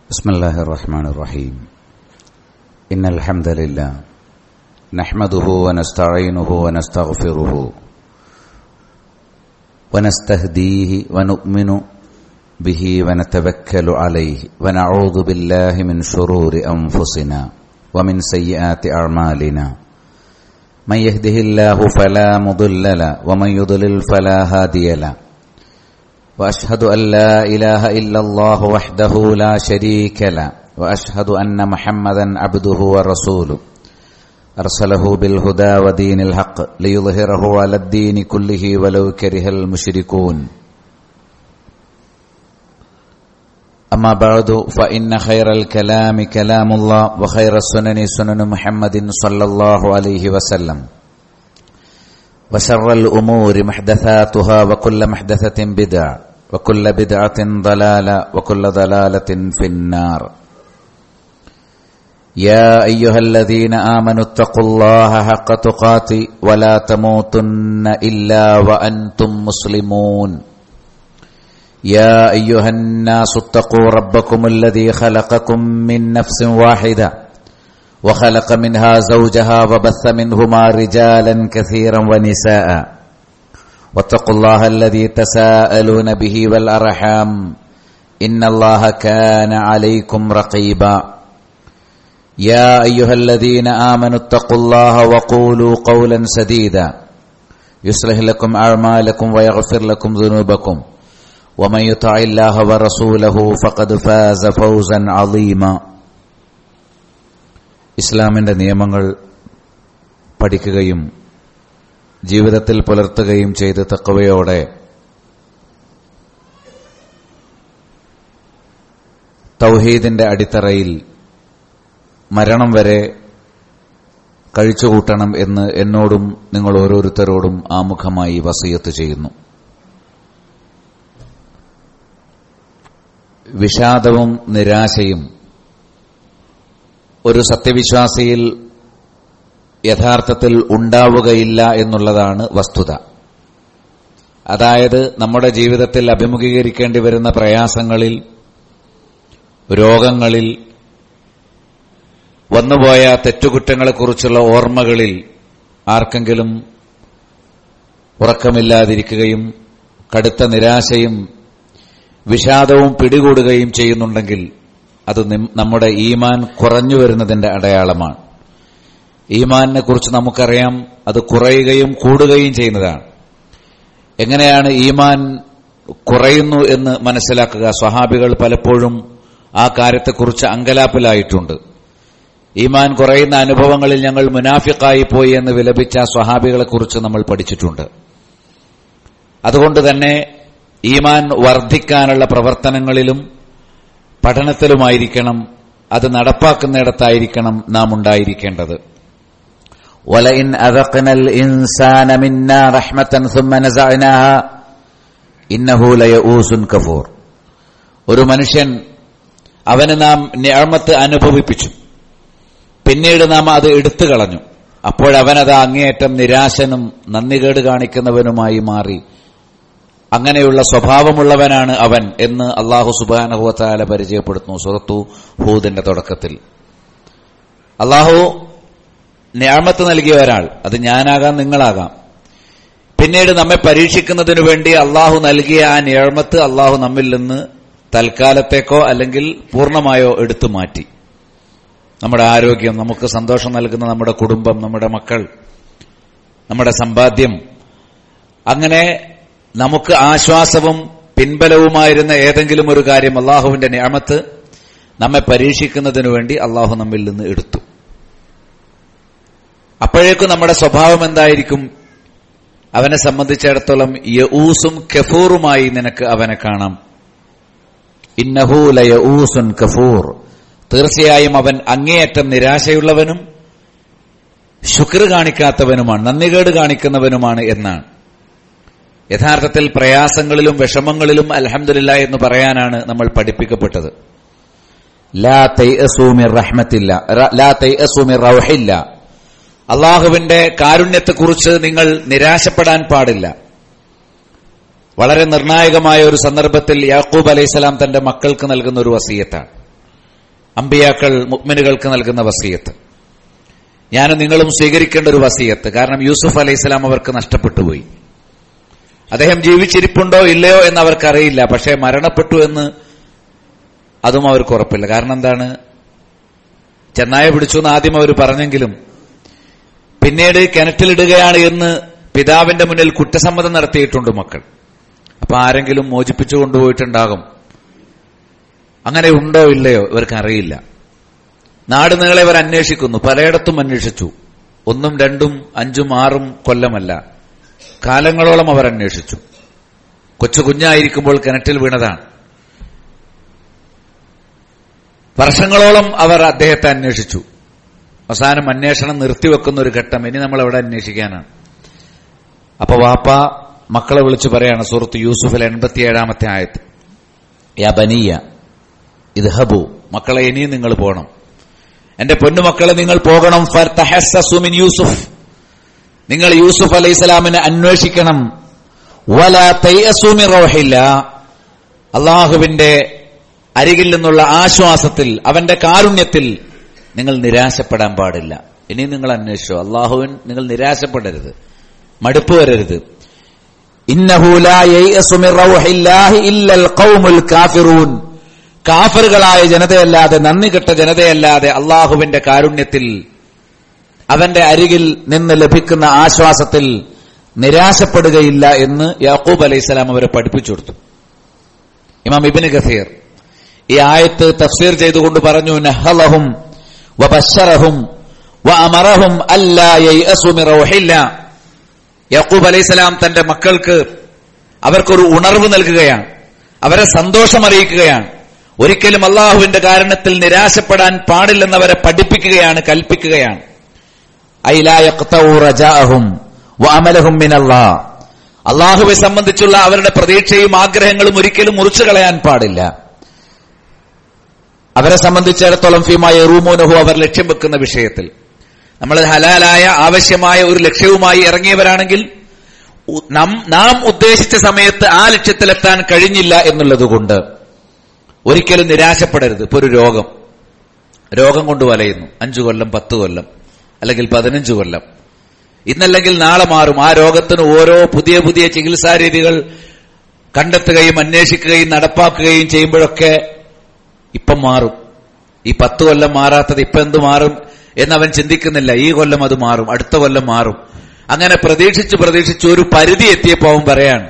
بسم الله الرحمن الرحيم إن الحمد لله نحمده ونستعينه ونستغفره ونستهديه ونؤمن به ونتوكل عليه ونعوذ بالله من شرور أنفسنا ومن سيئات أعمالنا من يهده الله فلا مضل له ومن يضلل فلا هادي له واشهد ان لا اله الا الله وحده لا شريك له واشهد ان محمدا عبده ورسوله ارسله بالهدى ودين الحق ليظهره على الدين كله ولو كره المشركون اما بعد فان خير الكلام كلام الله وخير السنن سنن محمد صلى الله عليه وسلم وشر الأمور محدثاتها وكل محدثة بدع وكل بدعة ضلالة وكل ضلالة في النار يا أيها الذين آمنوا اتقوا الله حق تقاته ولا تموتن إلا وأنتم مسلمون يا أيها الناس اتقوا ربكم الذي خلقكم من نفس واحدة وخلق منها زوجها وبث منهما رجالا كثيرا ونساء واتقوا الله الذي تساءلون به والارحام ان الله كان عليكم رقيبا يا ايها الذين امنوا اتقوا الله وقولوا قولا سديدا يصلح لكم اعمالكم ويغفر لكم ذنوبكم ومن يطع الله ورسوله فقد فاز فوزا عظيما ഇസ്ലാമിന്റെ നിയമങ്ങൾ പഠിക്കുകയും ജീവിതത്തിൽ പുലർത്തുകയും ചെയ്ത് തക്കവയോടെ തൗഹീദിന്റെ അടിത്തറയിൽ മരണം വരെ കഴിച്ചുകൂട്ടണം എന്ന് എന്നോടും നിങ്ങൾ ഓരോരുത്തരോടും ആമുഖമായി വസീയത്ത് ചെയ്യുന്നു വിഷാദവും നിരാശയും ഒരു സത്യവിശ്വാസിയിൽ യഥാർത്ഥത്തിൽ ഉണ്ടാവുകയില്ല എന്നുള്ളതാണ് വസ്തുത അതായത് നമ്മുടെ ജീവിതത്തിൽ അഭിമുഖീകരിക്കേണ്ടി വരുന്ന പ്രയാസങ്ങളിൽ രോഗങ്ങളിൽ വന്നുപോയ തെറ്റുകുറ്റങ്ങളെക്കുറിച്ചുള്ള ഓർമ്മകളിൽ ആർക്കെങ്കിലും ഉറക്കമില്ലാതിരിക്കുകയും കടുത്ത നിരാശയും വിഷാദവും പിടികൂടുകയും ചെയ്യുന്നുണ്ടെങ്കിൽ അത് നമ്മുടെ ഈമാൻ കുറഞ്ഞു വരുന്നതിന്റെ അടയാളമാണ് ഈമാനിനെ കുറിച്ച് നമുക്കറിയാം അത് കുറയുകയും കൂടുകയും ചെയ്യുന്നതാണ് എങ്ങനെയാണ് ഈമാൻ കുറയുന്നു എന്ന് മനസ്സിലാക്കുക സ്വഹാബികൾ പലപ്പോഴും ആ കാര്യത്തെക്കുറിച്ച് അങ്കലാപ്പിലായിട്ടുണ്ട് ഈമാൻ കുറയുന്ന അനുഭവങ്ങളിൽ ഞങ്ങൾ മുനാഫിക്കായി പോയി എന്ന് വിലപിച്ച സ്വഹാബികളെക്കുറിച്ച് നമ്മൾ പഠിച്ചിട്ടുണ്ട് അതുകൊണ്ട് തന്നെ ഈമാൻ വർദ്ധിക്കാനുള്ള പ്രവർത്തനങ്ങളിലും പഠനത്തിലുമായിരിക്കണം അത് നടപ്പാക്കുന്നിടത്തായിരിക്കണം നാം ഉണ്ടായിരിക്കേണ്ടത് ولئن أذقنا الإنسان منا رحمة ثم نزعناها إنه ليئوس كفور ഒരു മനുഷ്യൻ അവന് നാം ഞാമത്ത് അനുഭവിപ്പിച്ചു പിന്നീട് നാം അത് എടുത്തു കളഞ്ഞു അപ്പോഴവനത് അങ്ങേയറ്റം നിരാശനും നന്ദികേട് കാണിക്കുന്നവനുമായി മാറി അങ്ങനെയുള്ള സ്വഭാവമുള്ളവനാണ് അവൻ എന്ന് അള്ളാഹു സുബാനുഭവത്താല പരിചയപ്പെടുത്തുന്നു സുഹൃത്തു ഹൂദിന്റെ തുടക്കത്തിൽ അള്ളാഹു ഞാമത്ത് നൽകിയ ഒരാൾ അത് ഞാനാകാം നിങ്ങളാകാം പിന്നീട് നമ്മെ പരീക്ഷിക്കുന്നതിനു വേണ്ടി അള്ളാഹു നൽകിയ ആ ഞാമത്ത് അള്ളാഹു നമ്മിൽ നിന്ന് തൽക്കാലത്തേക്കോ അല്ലെങ്കിൽ പൂർണ്ണമായോ എടുത്തു മാറ്റി നമ്മുടെ ആരോഗ്യം നമുക്ക് സന്തോഷം നൽകുന്ന നമ്മുടെ കുടുംബം നമ്മുടെ മക്കൾ നമ്മുടെ സമ്പാദ്യം അങ്ങനെ നമുക്ക് ആശ്വാസവും പിൻബലവുമായിരുന്ന ഏതെങ്കിലും ഒരു കാര്യം അള്ളാഹുവിന്റെ ഞാമത്ത് നമ്മെ പരീക്ഷിക്കുന്നതിനു വേണ്ടി അള്ളാഹു നമ്മിൽ നിന്ന് എടുത്തു അപ്പോഴേക്കും നമ്മുടെ സ്വഭാവം എന്തായിരിക്കും അവനെ സംബന്ധിച്ചിടത്തോളം യഊസും കഫൂറുമായി നിനക്ക് അവനെ കാണാം ഇന്നഹൂല യഊസുൻ കഫൂർ തീർച്ചയായും അവൻ അങ്ങേയറ്റം നിരാശയുള്ളവനും ശുക്ർ കാണിക്കാത്തവനുമാണ് നന്ദികേട് കാണിക്കുന്നവനുമാണ് എന്നാണ് യഥാർത്ഥത്തിൽ പ്രയാസങ്ങളിലും വിഷമങ്ങളിലും അലഹമില്ല എന്ന് പറയാനാണ് നമ്മൾ പഠിപ്പിക്കപ്പെട്ടത് ലാ തൈഅസൂമിർ റഹ്മത്തില്ല ലാ തൈഅസൂമിർ റൗഹില്ല അള്ളാഹുവിന്റെ കാരുണ്യത്തെക്കുറിച്ച് നിങ്ങൾ നിരാശപ്പെടാൻ പാടില്ല വളരെ നിർണായകമായ ഒരു സന്ദർഭത്തിൽ യാക്കൂബ് അലൈഹിസ്സലാം തന്റെ മക്കൾക്ക് നൽകുന്ന ഒരു വസീയത്താണ് അമ്പിയാക്കൾ മുഗ്മിനുകൾക്ക് നൽകുന്ന വസീയത്ത് ഞാനും നിങ്ങളും സ്വീകരിക്കേണ്ട ഒരു വസീയത്ത് കാരണം യൂസുഫ് അലൈഹി സ്വലാം അവർക്ക് നഷ്ടപ്പെട്ടു പോയി അദ്ദേഹം ജീവിച്ചിരിപ്പുണ്ടോ ഇല്ലയോ എന്ന് അവർക്കറിയില്ല പക്ഷേ മരണപ്പെട്ടു എന്ന് അതും അവർക്ക് ഉറപ്പില്ല കാരണം എന്താണ് ചെന്നായ പിടിച്ചു എന്ന് ആദ്യം അവർ പറഞ്ഞെങ്കിലും പിന്നീട് കിണറ്റിലിടുകയാണ് എന്ന് പിതാവിന്റെ മുന്നിൽ കുറ്റസമ്മതം നടത്തിയിട്ടുണ്ട് മക്കൾ അപ്പൊ ആരെങ്കിലും മോചിപ്പിച്ചു കൊണ്ടുപോയിട്ടുണ്ടാകും അങ്ങനെ ഉണ്ടോ ഇല്ലയോ ഇവർക്ക് അറിയില്ല നാട് നീളെ ഇവർ അന്വേഷിക്കുന്നു പലയിടത്തും അന്വേഷിച്ചു ഒന്നും രണ്ടും അഞ്ചും ആറും കൊല്ലമല്ല കാലങ്ങളോളം അവർ അന്വേഷിച്ചു കൊച്ചു കുഞ്ഞായിരിക്കുമ്പോൾ കിണറ്റിൽ വീണതാണ് വർഷങ്ങളോളം അവർ അദ്ദേഹത്തെ അന്വേഷിച്ചു അവസാനം അന്വേഷണം നിർത്തിവെക്കുന്ന ഒരു ഘട്ടം ഇനി നമ്മൾ എവിടെ അന്വേഷിക്കാനാണ് അപ്പൊ വാപ്പ മക്കളെ വിളിച്ചു പറയാണ് സുഹൃത്ത് യൂസുഫിൽ എൺപത്തിയേഴാമത്തെ ആയത്ത് യാ ബനിയ ഇത് ഹബു മക്കളെ ഇനിയും നിങ്ങൾ പോകണം എന്റെ പൊന്നുമക്കളെ നിങ്ങൾ പോകണം ഫർ തഹസ്സസുമിൻ യൂസുഫ് നിങ്ങൾ യൂസുഫ് അലൈഹി സ്വലാമിനെ അന്വേഷിക്കണം വല തൈഅസുമി റോഹില്ല അള്ളാഹുവിന്റെ അരികിൽ നിന്നുള്ള ആശ്വാസത്തിൽ അവന്റെ കാരുണ്യത്തിൽ നിങ്ങൾ നിരാശപ്പെടാൻ പാടില്ല ഇനി നിങ്ങൾ അന്വേഷിച്ചോ അള്ളാഹുവിൻ നിങ്ങൾ നിരാശപ്പെടരുത് മടുപ്പ് വരരുത് കാഫറുകളായ ജനതയല്ലാതെ നന്ദി കെട്ട ജനതയല്ലാതെ അള്ളാഹുവിന്റെ കാരുണ്യത്തിൽ അവന്റെ അരികിൽ നിന്ന് ലഭിക്കുന്ന ആശ്വാസത്തിൽ നിരാശപ്പെടുകയില്ല എന്ന് യാക്കൂബ് അലൈഹിസ്സലാം അവരെ പഠിപ്പിച്ചു കൊടുത്തു ഇമാം ഇബിന് ഗഫീർ ഈ ആയത്ത് തഫ്സീർ ചെയ്തുകൊണ്ട് പറഞ്ഞു നഹലഹും വബശറഹും വഅമറഹും അല്ലാ യയഅസു മിൻ റൗഹില്ല യാക്കൂബ് അലൈഹിസ്സലാം തന്റെ മക്കൾക്ക് അവർക്കൊരു ഉണർവ് നൽകുകയാണ് അവരെ സന്തോഷം അറിയിക്കുകയാണ് ഒരിക്കലും അള്ളാഹുവിന്റെ കാരണത്തിൽ നിരാശപ്പെടാൻ പാടില്ലെന്നവരെ പഠിപ്പിക്കുകയാണ് കൽപ്പിക്കുകയാണ് അള്ളാഹുവെ സംബന്ധിച്ചുള്ള അവരുടെ പ്രതീക്ഷയും ആഗ്രഹങ്ങളും ഒരിക്കലും മുറിച്ചു കളയാൻ പാടില്ല അവരെ സംബന്ധിച്ചിടത്തോളം ഫീമായ റൂമോനഹു അവർ ലക്ഷ്യം വെക്കുന്ന വിഷയത്തിൽ നമ്മൾ ഹലാലായ ആവശ്യമായ ഒരു ലക്ഷ്യവുമായി ഇറങ്ങിയവരാണെങ്കിൽ നാം ഉദ്ദേശിച്ച സമയത്ത് ആ ലക്ഷ്യത്തിലെത്താൻ കഴിഞ്ഞില്ല എന്നുള്ളതുകൊണ്ട് ഒരിക്കലും നിരാശപ്പെടരുത് ഇപ്പൊ ഒരു രോഗം രോഗം കൊണ്ട് വലയുന്നു അഞ്ചു കൊല്ലം പത്ത് കൊല്ലം അല്ലെങ്കിൽ പതിനഞ്ച് കൊല്ലം ഇന്നല്ലെങ്കിൽ നാളെ മാറും ആ രോഗത്തിന് ഓരോ പുതിയ പുതിയ ചികിത്സാ രീതികൾ കണ്ടെത്തുകയും അന്വേഷിക്കുകയും നടപ്പാക്കുകയും ചെയ്യുമ്പോഴൊക്കെ ഇപ്പം മാറും ഈ പത്ത് കൊല്ലം മാറാത്തത് ഇപ്പം എന്ത് മാറും എന്നവൻ ചിന്തിക്കുന്നില്ല ഈ കൊല്ലം അത് മാറും അടുത്ത കൊല്ലം മാറും അങ്ങനെ പ്രതീക്ഷിച്ച് പ്രതീക്ഷിച്ച് ഒരു പരിധി എത്തിയപ്പോൾ അവൻ പറയാണ്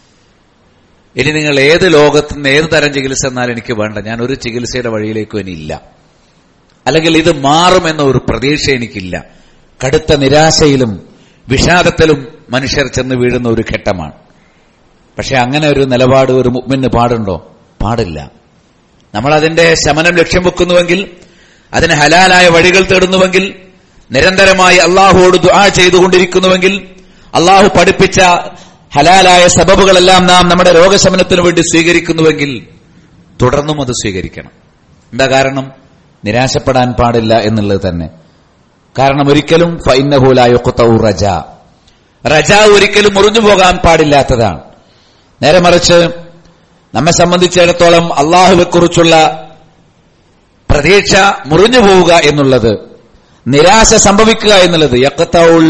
ഇനി നിങ്ങൾ ഏത് ലോകത്ത് നിന്ന് ഏത് തരം ചികിത്സ എന്നാൽ എനിക്ക് വേണ്ട ഞാൻ ഒരു ചികിത്സയുടെ വഴിയിലേക്കും ഇനിയില്ല അല്ലെങ്കിൽ ഇത് മാറുമെന്ന ഒരു പ്രതീക്ഷ എനിക്കില്ല കടുത്ത നിരാശയിലും വിഷാദത്തിലും മനുഷ്യർ ചെന്ന് വീഴുന്ന ഒരു ഘട്ടമാണ് പക്ഷെ അങ്ങനെ ഒരു നിലപാട് ഒരു മുഗ്മിന് പാടുണ്ടോ പാടില്ല നമ്മൾ അതിന്റെ ശമനം ലക്ഷ്യം വെക്കുന്നുവെങ്കിൽ അതിന് ഹലാലായ വഴികൾ തേടുന്നുവെങ്കിൽ നിരന്തരമായി അള്ളാഹുവോട് ദുആ ചെയ്തുകൊണ്ടിരിക്കുന്നുവെങ്കിൽ അള്ളാഹു പഠിപ്പിച്ച ഹലാലായ സബബുകളെല്ലാം നാം നമ്മുടെ രോഗശമനത്തിന് വേണ്ടി സ്വീകരിക്കുന്നുവെങ്കിൽ തുടർന്നും അത് സ്വീകരിക്കണം എന്താ കാരണം നിരാശപ്പെടാൻ പാടില്ല എന്നുള്ളത് തന്നെ കാരണം ഒരിക്കലും ഫൈനഹൂലായൊക്കത്തൗ റജ റജ ഒരിക്കലും മുറിഞ്ഞു പോകാൻ പാടില്ലാത്തതാണ് നേരെ മറിച്ച് നമ്മെ സംബന്ധിച്ചിടത്തോളം അള്ളാഹുവെക്കുറിച്ചുള്ള പ്രതീക്ഷ മുറിഞ്ഞു പോവുക എന്നുള്ളത് നിരാശ സംഭവിക്കുക എന്നുള്ളത് യക്കത്തൗൾ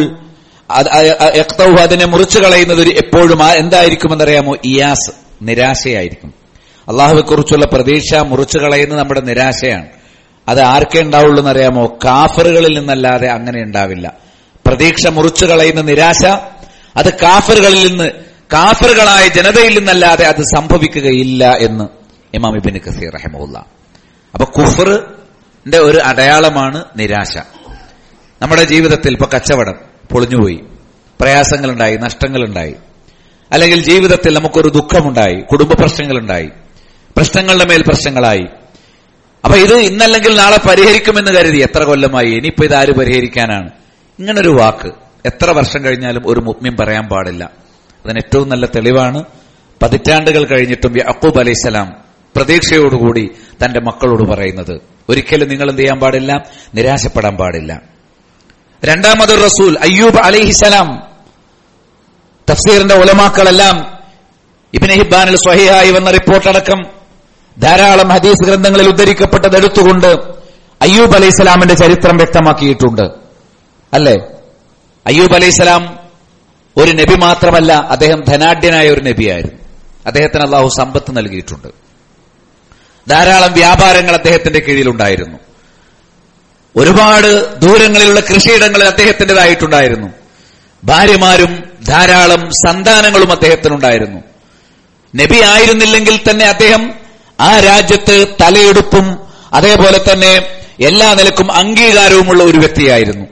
യക്തൗ അതിനെ മുറിച്ചു കളയുന്നത് ഒരു എപ്പോഴും ആ എന്തായിരിക്കുമെന്നറിയാമോ ഇയാസ് നിരാശയായിരിക്കും അള്ളാഹുവെക്കുറിച്ചുള്ള പ്രതീക്ഷ മുറിച്ചു കളയുന്നത് നമ്മുടെ നിരാശയാണ് അത് ആർക്കേ ഉണ്ടാവുള്ളൂ എന്നറിയാമോ കാഫറുകളിൽ നിന്നല്ലാതെ അങ്ങനെ ഉണ്ടാവില്ല പ്രതീക്ഷ മുറിച്ചു കളയുന്ന നിരാശ അത് കാഫറുകളിൽ നിന്ന് കാഫറുകളായ ജനതയിൽ നിന്നല്ലാതെ അത് സംഭവിക്കുകയില്ല എന്ന് ഇമാം ഇബിൻ കസീർ റഹമുല്ല അപ്പൊ കുഫറിന്റെ ഒരു അടയാളമാണ് നിരാശ നമ്മുടെ ജീവിതത്തിൽ ഇപ്പൊ കച്ചവടം പൊളിഞ്ഞുപോയി പ്രയാസങ്ങളുണ്ടായി നഷ്ടങ്ങളുണ്ടായി അല്ലെങ്കിൽ ജീവിതത്തിൽ നമുക്കൊരു ദുഃഖമുണ്ടായി കുടുംബ പ്രശ്നങ്ങളുണ്ടായി പ്രശ്നങ്ങളുടെ മേൽ പ്രശ്നങ്ങളായി അപ്പൊ ഇത് ഇന്നല്ലെങ്കിൽ നാളെ പരിഹരിക്കുമെന്ന് കരുതി എത്ര കൊല്ലമായി ഇനിയിപ്പോ ഇത് ആര് പരിഹരിക്കാനാണ് ഇങ്ങനൊരു വാക്ക് എത്ര വർഷം കഴിഞ്ഞാലും ഒരു മുഗ്മ്യം പറയാൻ പാടില്ല അതിന് ഏറ്റവും നല്ല തെളിവാണ് പതിറ്റാണ്ടുകൾ കഴിഞ്ഞിട്ടും യക്കൂബ് അലൈഹിസ്സലാം പ്രതീക്ഷയോടുകൂടി തന്റെ മക്കളോട് പറയുന്നത് ഒരിക്കലും നിങ്ങൾ എന്ത് ചെയ്യാൻ പാടില്ല നിരാശപ്പെടാൻ പാടില്ല രണ്ടാമതൊരു റസൂൽ അയ്യൂബ് അലൈഹിസലാം തഫ്സീറിന്റെ ഉലമാക്കളെല്ലാം ഇബിന് ഹിബാനിൽ സ്വഹിയായി വന്ന റിപ്പോർട്ടടക്കം ധാരാളം ഹദീസ് ഗ്രന്ഥങ്ങളിൽ ഉദ്ധരിക്കപ്പെട്ടത് എടുത്തുകൊണ്ട് അയ്യൂബ് അലൈഹിസ്സലാമിന്റെ ചരിത്രം വ്യക്തമാക്കിയിട്ടുണ്ട് അല്ലേ അയ്യൂബ് അലൈഹിസ്സലാം ഒരു നബി മാത്രമല്ല അദ്ദേഹം ധനാഢ്യനായ ഒരു നബിയായിരുന്നു അദ്ദേഹത്തിന് അള്ളാഹു സമ്പത്ത് നൽകിയിട്ടുണ്ട് ധാരാളം വ്യാപാരങ്ങൾ അദ്ദേഹത്തിന്റെ കീഴിലുണ്ടായിരുന്നു ഒരുപാട് ദൂരങ്ങളിലുള്ള കൃഷിയിടങ്ങളിൽ അദ്ദേഹത്തിൻ്റെതായിട്ടുണ്ടായിരുന്നു ഭാര്യമാരും ധാരാളം സന്താനങ്ങളും അദ്ദേഹത്തിനുണ്ടായിരുന്നു നബി ആയിരുന്നില്ലെങ്കിൽ തന്നെ അദ്ദേഹം ആ രാജ്യത്ത് തലയെടുപ്പും അതേപോലെ തന്നെ എല്ലാ നിലക്കും അംഗീകാരവുമുള്ള ഒരു വ്യക്തിയായിരുന്നു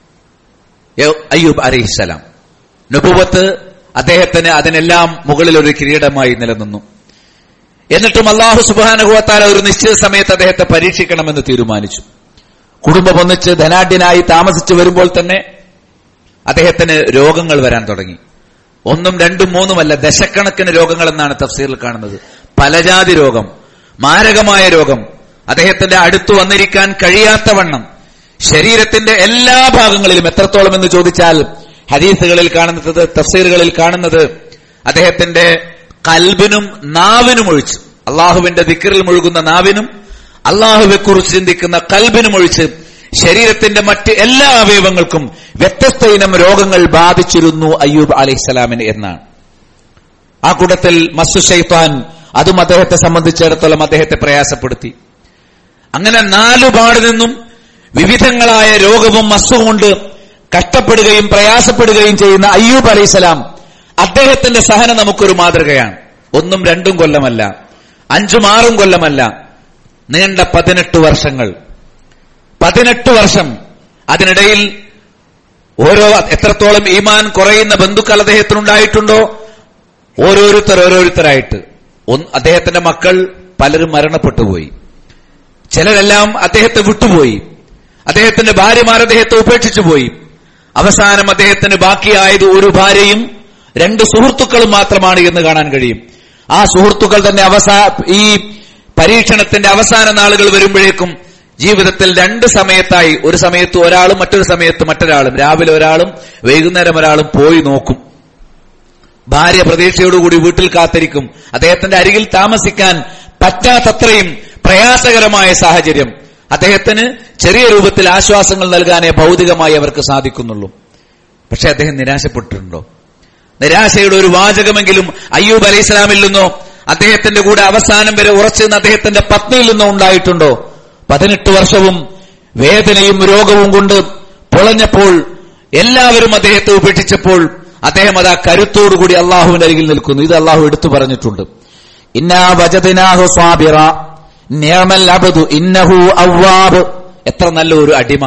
അയ്യൂബ് അലഹിസലാം നുപുവത്ത് അദ്ദേഹത്തിന് അതിനെല്ലാം മുകളിൽ ഒരു കിരീടമായി നിലനിന്നു എന്നിട്ടും അള്ളാഹു സുബാനുഭവത്താല ഒരു നിശ്ചിത സമയത്ത് അദ്ദേഹത്തെ പരീക്ഷിക്കണമെന്ന് തീരുമാനിച്ചു കുടുംബം ഒന്നിച്ച് ധനാഢ്യനായി താമസിച്ചു വരുമ്പോൾ തന്നെ അദ്ദേഹത്തിന് രോഗങ്ങൾ വരാൻ തുടങ്ങി ഒന്നും രണ്ടും മൂന്നുമല്ല ദശക്കണക്കിന് രോഗങ്ങൾ എന്നാണ് തഫ്സീറിൽ കാണുന്നത് പലജാതി രോഗം മാരകമായ രോഗം അദ്ദേഹത്തിന്റെ അടുത്തു വന്നിരിക്കാൻ കഴിയാത്തവണ്ണം ശരീരത്തിന്റെ എല്ലാ ഭാഗങ്ങളിലും എത്രത്തോളം എന്ന് ചോദിച്ചാൽ ഹദീസുകളിൽ കാണുന്നത് തഫ്സീറുകളിൽ കാണുന്നത് അദ്ദേഹത്തിന്റെ കൽബിനും നാവിനും ഒഴിച്ച് അള്ളാഹുവിന്റെ ദിക്കറിൽ മുഴുകുന്ന നാവിനും അള്ളാഹുവെ കുറിച്ച് ചിന്തിക്കുന്ന കൽബിനും ഒഴിച്ച് ശരീരത്തിന്റെ മറ്റ് എല്ലാ അവയവങ്ങൾക്കും വ്യത്യസ്ത ഇനം രോഗങ്ങൾ ബാധിച്ചിരുന്നു അയ്യൂബ് അലൈഹിസ്സലാമിന് എന്നാണ് ആ കൂട്ടത്തിൽ മസ്സു ഷെയ്ത്താൻ അതും അദ്ദേഹത്തെ സംബന്ധിച്ചിടത്തോളം അദ്ദേഹത്തെ പ്രയാസപ്പെടുത്തി അങ്ങനെ നാലുപാട് നിന്നും വിവിധങ്ങളായ രോഗവും മസ്സും കൊണ്ട് കഷ്ടപ്പെടുകയും പ്രയാസപ്പെടുകയും ചെയ്യുന്ന അയ്യൂബ് അലൈഹിസ്സലാം അദ്ദേഹത്തിന്റെ സഹനം നമുക്കൊരു മാതൃകയാണ് ഒന്നും രണ്ടും കൊല്ലമല്ല അഞ്ചും ആറും കൊല്ലമല്ല നീണ്ട പതിനെട്ട് വർഷങ്ങൾ പതിനെട്ട് വർഷം അതിനിടയിൽ ഓരോ എത്രത്തോളം ഈമാൻ കുറയുന്ന ബന്ധുക്കൾ അദ്ദേഹത്തിനുണ്ടായിട്ടുണ്ടോ ഓരോരുത്തർ ഓരോരുത്തരായിട്ട് അദ്ദേഹത്തിന്റെ മക്കൾ പലരും മരണപ്പെട്ടുപോയി ചിലരെല്ലാം അദ്ദേഹത്തെ വിട്ടുപോയി അദ്ദേഹത്തിന്റെ ഭാര്യമാർ അദ്ദേഹത്തെ ഉപേക്ഷിച്ചു പോയി അവസാനം അദ്ദേഹത്തിന് ബാക്കിയായത് ഒരു ഭാര്യയും രണ്ട് സുഹൃത്തുക്കളും മാത്രമാണ് എന്ന് കാണാൻ കഴിയും ആ സുഹൃത്തുക്കൾ തന്നെ അവസാ ഈ പരീക്ഷണത്തിന്റെ അവസാന നാളുകൾ വരുമ്പോഴേക്കും ജീവിതത്തിൽ രണ്ട് സമയത്തായി ഒരു സമയത്ത് ഒരാളും മറ്റൊരു സമയത്ത് മറ്റൊരാളും രാവിലെ ഒരാളും വൈകുന്നേരം ഒരാളും പോയി നോക്കും ഭാര്യ പ്രതീക്ഷയോടുകൂടി വീട്ടിൽ കാത്തിരിക്കും അദ്ദേഹത്തിന്റെ അരികിൽ താമസിക്കാൻ പറ്റാത്തത്രയും പ്രയാസകരമായ സാഹചര്യം അദ്ദേഹത്തിന് ചെറിയ രൂപത്തിൽ ആശ്വാസങ്ങൾ നൽകാനേ ഭൗതികമായി അവർക്ക് സാധിക്കുന്നുള്ളൂ പക്ഷെ അദ്ദേഹം നിരാശപ്പെട്ടിട്ടുണ്ടോ നിരാശയുടെ ഒരു വാചകമെങ്കിലും അയ്യൂബ് അലൈഹി സ്വലാമിൽ നിന്നോ അദ്ദേഹത്തിന്റെ കൂടെ അവസാനം വരെ ഉറച്ചു നിന്ന് അദ്ദേഹത്തിന്റെ പത്നിയിൽ നിന്നോ ഉണ്ടായിട്ടുണ്ടോ പതിനെട്ട് വർഷവും വേദനയും രോഗവും കൊണ്ട് പൊളഞ്ഞപ്പോൾ എല്ലാവരും അദ്ദേഹത്തെ ഉപേക്ഷിച്ചപ്പോൾ അദ്ദേഹം അത് ആ കരുത്തോടുകൂടി അള്ളാഹുവിന്റെ അരികിൽ നിൽക്കുന്നു ഇത് അള്ളാഹു എടുത്തു പറഞ്ഞിട്ടുണ്ട് ഇന്നാ വജദിനാഹു സ്വാബിറ നിയമൽ അബദു ഇന്നഹു അവ്വാബ് എത്ര നല്ല ഒരു അടിമ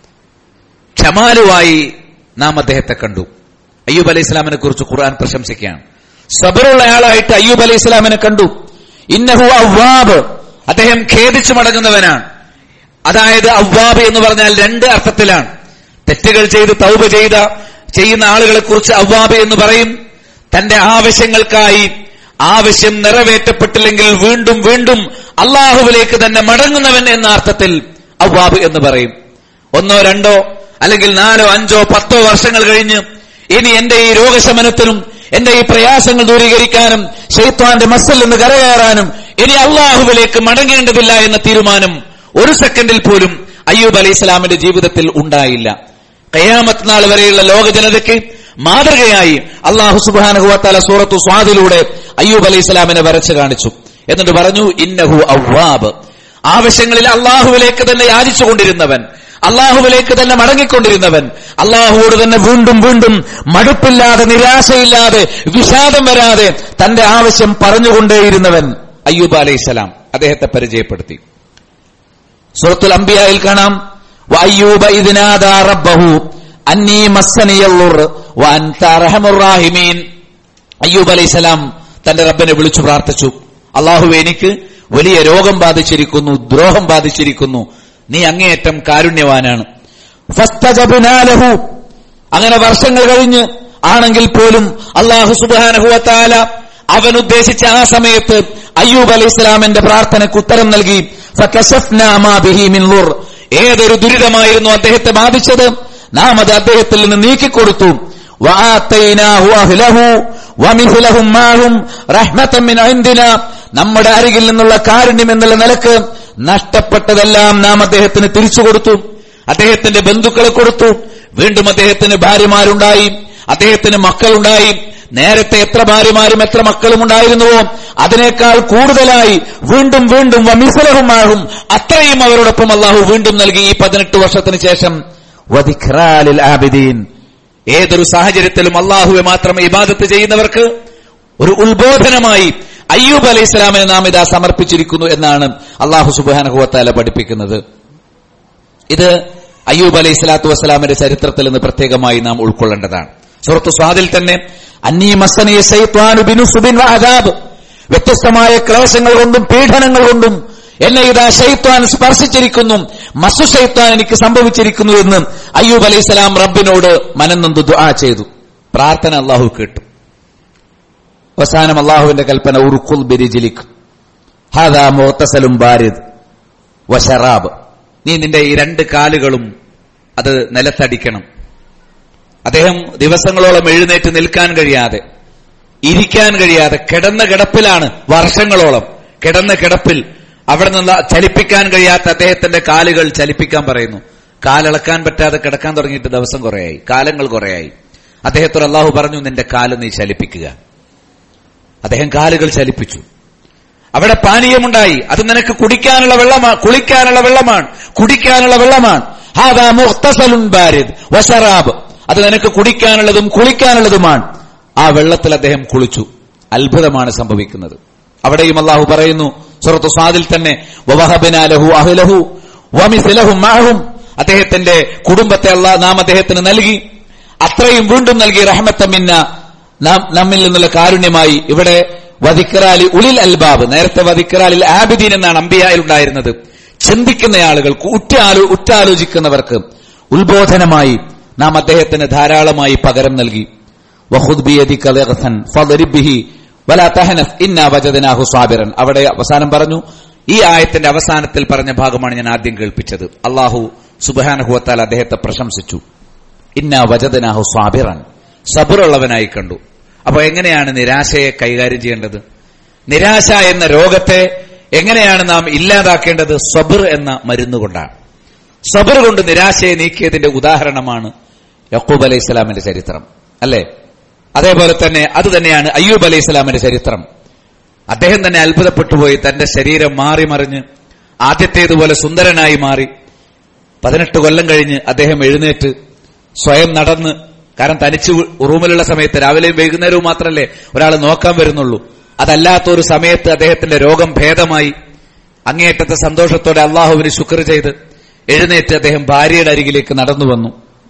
ക്ഷമാലുവായി നാം അദ്ദേഹത്തെ കണ്ടു അയ്യൂബ് അലൈഹി ഇസ്ലാമിനെ കുറിച്ച് ഖുർആൻ പ്രശംസിക്കുകയാണ് സബറുള്ള ആളായിട്ട് അയ്യൂബ് അലൈഹി ഇസ്ലാമിനെ കണ്ടു ഇന്നഹു അവ്വാബ് അദ്ദേഹം ഖേദിച്ചു മടങ്ങുന്നവനാണ് അതായത് അവ്വാബ് എന്ന് പറഞ്ഞാൽ രണ്ട് അർത്ഥത്തിലാണ് തെറ്റുകൾ ചെയ്ത് തൗബ ചെയ്ത ചെയ്യുന്ന ആളുകളെ കുറിച്ച് അവ്വാബ് എന്ന് പറയും തന്റെ ആവശ്യങ്ങൾക്കായി ആവശ്യം നിറവേറ്റപ്പെട്ടില്ലെങ്കിൽ വീണ്ടും വീണ്ടും അള്ളാഹുവിലേക്ക് തന്നെ മടങ്ങുന്നവൻ എന്ന അർത്ഥത്തിൽ അവ്വാബ് എന്ന് പറയും ഒന്നോ രണ്ടോ അല്ലെങ്കിൽ നാലോ അഞ്ചോ പത്തോ വർഷങ്ങൾ കഴിഞ്ഞ് ഇനി എന്റെ ഈ രോഗശമനത്തിനും എന്റെ ഈ പ്രയാസങ്ങൾ ദൂരീകരിക്കാനും ഷെയ്ത്വാന്റെ മസിൽ നിന്ന് കരകയറാനും ഇനി അള്ളാഹുവിലേക്ക് മടങ്ങേണ്ടതില്ല എന്ന തീരുമാനം ഒരു സെക്കൻഡിൽ പോലും അയ്യൂബ് അലൈഹി ഇസ്ലാമിന്റെ ജീവിതത്തിൽ ഉണ്ടായില്ല കയ്യാമത്ത് നാൾ വരെയുള്ള ലോക ജനതയ്ക്ക് മാതൃകയായി അള്ളാഹു സുബാനഹുവത്താല സൂറത്തു സ്വാദിലൂടെ അയ്യൂബ് അലൈഹി ഇസ്ലാമിനെ വരച്ചു കാണിച്ചു എന്നിട്ട് പറഞ്ഞു ഇന്നഹു അവ്വാബ് ആവശ്യങ്ങളിൽ അള്ളാഹുവിലേക്ക് തന്നെ യാചിച്ചുകൊണ്ടിരുന്നവൻ അള്ളാഹുവിലേക്ക് തന്നെ മടങ്ങിക്കൊണ്ടിരുന്നവൻ അള്ളാഹുവോട് തന്നെ വീണ്ടും വീണ്ടും മടുപ്പില്ലാതെ നിരാശയില്ലാതെ വിഷാദം വരാതെ തന്റെ ആവശ്യം പറഞ്ഞുകൊണ്ടേയിരുന്നവൻ അയ്യൂബ് അലൈഹിസ്സലാം അദ്ദേഹത്തെ പരിചയപ്പെടുത്തി സൂറത്തുൽ അംബിയായിൽ കാണാം വയ്യൂബ ഇതിനാദാ റബ്ബഹു അന്നീ മസ്സനിയല്ലുർ വഅൻത അർഹമുർ റാഹിമീൻ അയ്യൂബ് അലൈഹിസ്സലാം തന്റെ റബ്ബിനെ വിളിച്ചു പ്രാർത്ഥിച്ചു അള്ളാഹു എനിക്ക് വലിയ രോഗം ബാധിച്ചിരിക്കുന്നു ദ്രോഹം ബാധിച്ചിരിക്കുന്നു നീ അങ്ങേയറ്റം കാരുണ്യവാനാണ് ഫസ്തജബ്നാലഹു അങ്ങനെ വർഷങ്ങൾ കഴിഞ്ഞ് ആണെങ്കിൽ പോലും അള്ളാഹു സുബാനഹുവത്താല അവൻ ഉദ്ദേശിച്ച ആ സമയത്ത് അയ്യൂബ് അലൈഹി ഇസ്ലാമിന്റെ പ്രാർത്ഥനയ്ക്ക് ഉത്തരം നൽകി ഫകശഫ്നാ മാ ബിഹി മിൻ ളുർ. ഏതൊരു ദുരിതമായിരുന്നു അദ്ദേഹത്തെ ബാധിച്ചത് നാം അത് അദ്ദേഹത്തിൽ നിന്ന് നീക്കിക്കൊടുത്തു വആതൈനാഹു അഹ്ലഹു വമിഥ്ലഹും മാഹും റഹ്മത്തൻ മിൻ ഇൻദിനാ നമ്മുടെ അരികിൽ നിന്നുള്ള കാരുണ്യം എന്നുള്ള നിലക്ക് നഷ്ടപ്പെട്ടതെല്ലാം നാം അദ്ദേഹത്തിന് തിരിച്ചു കൊടുത്തു അദ്ദേഹത്തിന്റെ ബന്ധുക്കളെ കൊടുത്തു വീണ്ടും അദ്ദേഹത്തിന് ഭാര്യമാരുണ്ടായി അദ്ദേഹത്തിന് മക്കളുണ്ടായി നേരത്തെ എത്ര ഭാര്യമാരും എത്ര മക്കളും ഉണ്ടായിരുന്നുവോ അതിനേക്കാൾ കൂടുതലായി വീണ്ടും വീണ്ടും വമിസലഹുമാകും അത്രയും അവരോടൊപ്പം അള്ളാഹു വീണ്ടും നൽകി ഈ പതിനെട്ട് വർഷത്തിന് ശേഷം വധിഖ്റാലിൽ ആബിദീൻ ഏതൊരു സാഹചര്യത്തിലും അള്ളാഹുവെ മാത്രം ഇബാദത്ത് ചെയ്യുന്നവർക്ക് ഒരു ഉത്ബോധനമായി അയ്യൂബ് അലൈഹി ഇസ്ലാമിനെ നാം ഇതാ സമർപ്പിച്ചിരിക്കുന്നു എന്നാണ് അള്ളാഹു സുബാനഹുവത്താല പഠിപ്പിക്കുന്നത് ഇത് അയ്യൂബ് അലൈഹി സ്വലാത്തു വസ്സലാമിന്റെ ചരിത്രത്തിൽ നിന്ന് പ്രത്യേകമായി നാം ഉൾക്കൊള്ളേണ്ടതാണ് സുഹൃത്തു സ്വാദിൽ തന്നെ അന്നീ മസനിയ സൈത്വാനു ബിനു സുബിൻ അദാബ് വ്യത്യസ്തമായ ക്ലേശങ്ങൾ കൊണ്ടും പീഡനങ്ങൾ കൊണ്ടും എന്നെ ഇതാ ഷെയ്ത്താൻ സ്പർശിച്ചിരിക്കുന്നു മസു ഷെയ്ത്താൻ എനിക്ക് സംഭവിച്ചിരിക്കുന്നു എന്ന് അയ്യൂബ് അലൈഹി സ്വലാം റബ്ബിനോട് മനന്നൊന്ന് ദുആ ചെയ്തു പ്രാർത്ഥന അള്ളാഹു കേട്ടു അവസാനം അള്ളാഹുവിന്റെ കൽപ്പന ഉറുക്കുൽ ബിരിജിലിക് ഹാദാ മുഹത്തസലും ബാരിദ് വഷറാബ് നീ നിന്റെ ഈ രണ്ട് കാലുകളും അത് നിലത്തടിക്കണം അദ്ദേഹം ദിവസങ്ങളോളം എഴുന്നേറ്റ് നിൽക്കാൻ കഴിയാതെ ഇരിക്കാൻ കഴിയാതെ കിടന്ന കിടപ്പിലാണ് വർഷങ്ങളോളം കിടന്ന കിടപ്പിൽ അവിടെ നിന്ന് ചലിപ്പിക്കാൻ കഴിയാത്ത അദ്ദേഹത്തിന്റെ കാലുകൾ ചലിപ്പിക്കാൻ പറയുന്നു കാലിളക്കാൻ പറ്റാതെ കിടക്കാൻ തുടങ്ങിയിട്ട് ദിവസം കുറയായി കാലങ്ങൾ കുറയായി അദ്ദേഹത്തോട് അള്ളാഹു പറഞ്ഞു നിന്റെ കാല് നീ ചലിപ്പിക്കുക അദ്ദേഹം കാലുകൾ ചലിപ്പിച്ചു അവിടെ പാനീയമുണ്ടായി അത് നിനക്ക് കുടിക്കാനുള്ള വെള്ളമാണ് കുളിക്കാനുള്ള വെള്ളമാണ് കുടിക്കാനുള്ള വെള്ളമാണ് ഹാദാ മുഖ്തസലുൻ ബാരിദ് വശറാബ് അത് നിനക്ക് കുടിക്കാനുള്ളതും കുളിക്കാനുള്ളതുമാണ് ആ വെള്ളത്തിൽ അദ്ദേഹം കുളിച്ചു അത്ഭുതമാണ് സംഭവിക്കുന്നത് അവിടെയും അള്ളാഹു പറയുന്നു സുഹൃത്തു സ്വാദിൽ തന്നെ വവഹബിനാലഹു അഹ്ലഹു വമിസ്ലഹും മാഹും അദ്ദേഹത്തിന്റെ കുടുംബത്തെ അള്ളാഹ് നാം അദ്ദേഹത്തിന് നൽകി അത്രയും വീണ്ടും നൽകി റഹ്മത്തമിന്ന നാം നമ്മിൽ നിന്നുള്ള കാരുണ്യമായി ഇവിടെ വധിക്കറാലി ഉളിൽ അൽബാബ് നേരത്തെ വധിക്കറാലിൽ ആബിദീൻ എന്നാണ് അമ്പിയായിൽ ഉണ്ടായിരുന്നത് ചിന്തിക്കുന്ന ആളുകൾക്ക് ഉറ്റാലോ ഉറ്റാലോചിക്കുന്നവർക്ക് ഉത്ബോധനമായി നാം അദ്ദേഹത്തിന് ധാരാളമായി പകരം നൽകി അവിടെ അവസാനം പറഞ്ഞു ഈ ആയത്തിന്റെ അവസാനത്തിൽ പറഞ്ഞ ഭാഗമാണ് ഞാൻ ആദ്യം കേൾപ്പിച്ചത് അള്ളാഹു സുബാനഹുവത്താൽ അദ്ദേഹത്തെ പ്രശംസിച്ചു ഇന്ന വജദനാഹു സ്വാബിറൻ സബുറുള്ളവനായി കണ്ടു അപ്പൊ എങ്ങനെയാണ് നിരാശയെ കൈകാര്യം ചെയ്യേണ്ടത് നിരാശ എന്ന രോഗത്തെ എങ്ങനെയാണ് നാം ഇല്ലാതാക്കേണ്ടത് സബർ എന്ന മരുന്നുകൊണ്ടാണ് സബർ കൊണ്ട് നിരാശയെ നീക്കിയതിന്റെ ഉദാഹരണമാണ് യക്കൂബ് അലൈഹി സ്വലാമിന്റെ ചരിത്രം അല്ലേ അതേപോലെ തന്നെ അത് തന്നെയാണ് അയ്യൂബ് അലൈഹി സ്വലാമിന്റെ ചരിത്രം അദ്ദേഹം തന്നെ അത്ഭുതപ്പെട്ടുപോയി തന്റെ ശരീരം മാറി മറിഞ്ഞ് ആദ്യത്തേതുപോലെ സുന്ദരനായി മാറി പതിനെട്ട് കൊല്ലം കഴിഞ്ഞ് അദ്ദേഹം എഴുന്നേറ്റ് സ്വയം നടന്ന് കാരണം തനിച്ച് റൂമിലുള്ള സമയത്ത് രാവിലെയും വൈകുന്നേരവും മാത്രമല്ലേ ഒരാൾ നോക്കാൻ വരുന്നുള്ളൂ അതല്ലാത്ത ഒരു സമയത്ത് അദ്ദേഹത്തിന്റെ രോഗം ഭേദമായി അങ്ങേയറ്റത്തെ സന്തോഷത്തോടെ അള്ളാഹുവിന് ശുക്ർ ചെയ്ത് എഴുന്നേറ്റ് അദ്ദേഹം ഭാര്യയുടെ അരികിലേക്ക് നടന്നു വന്നു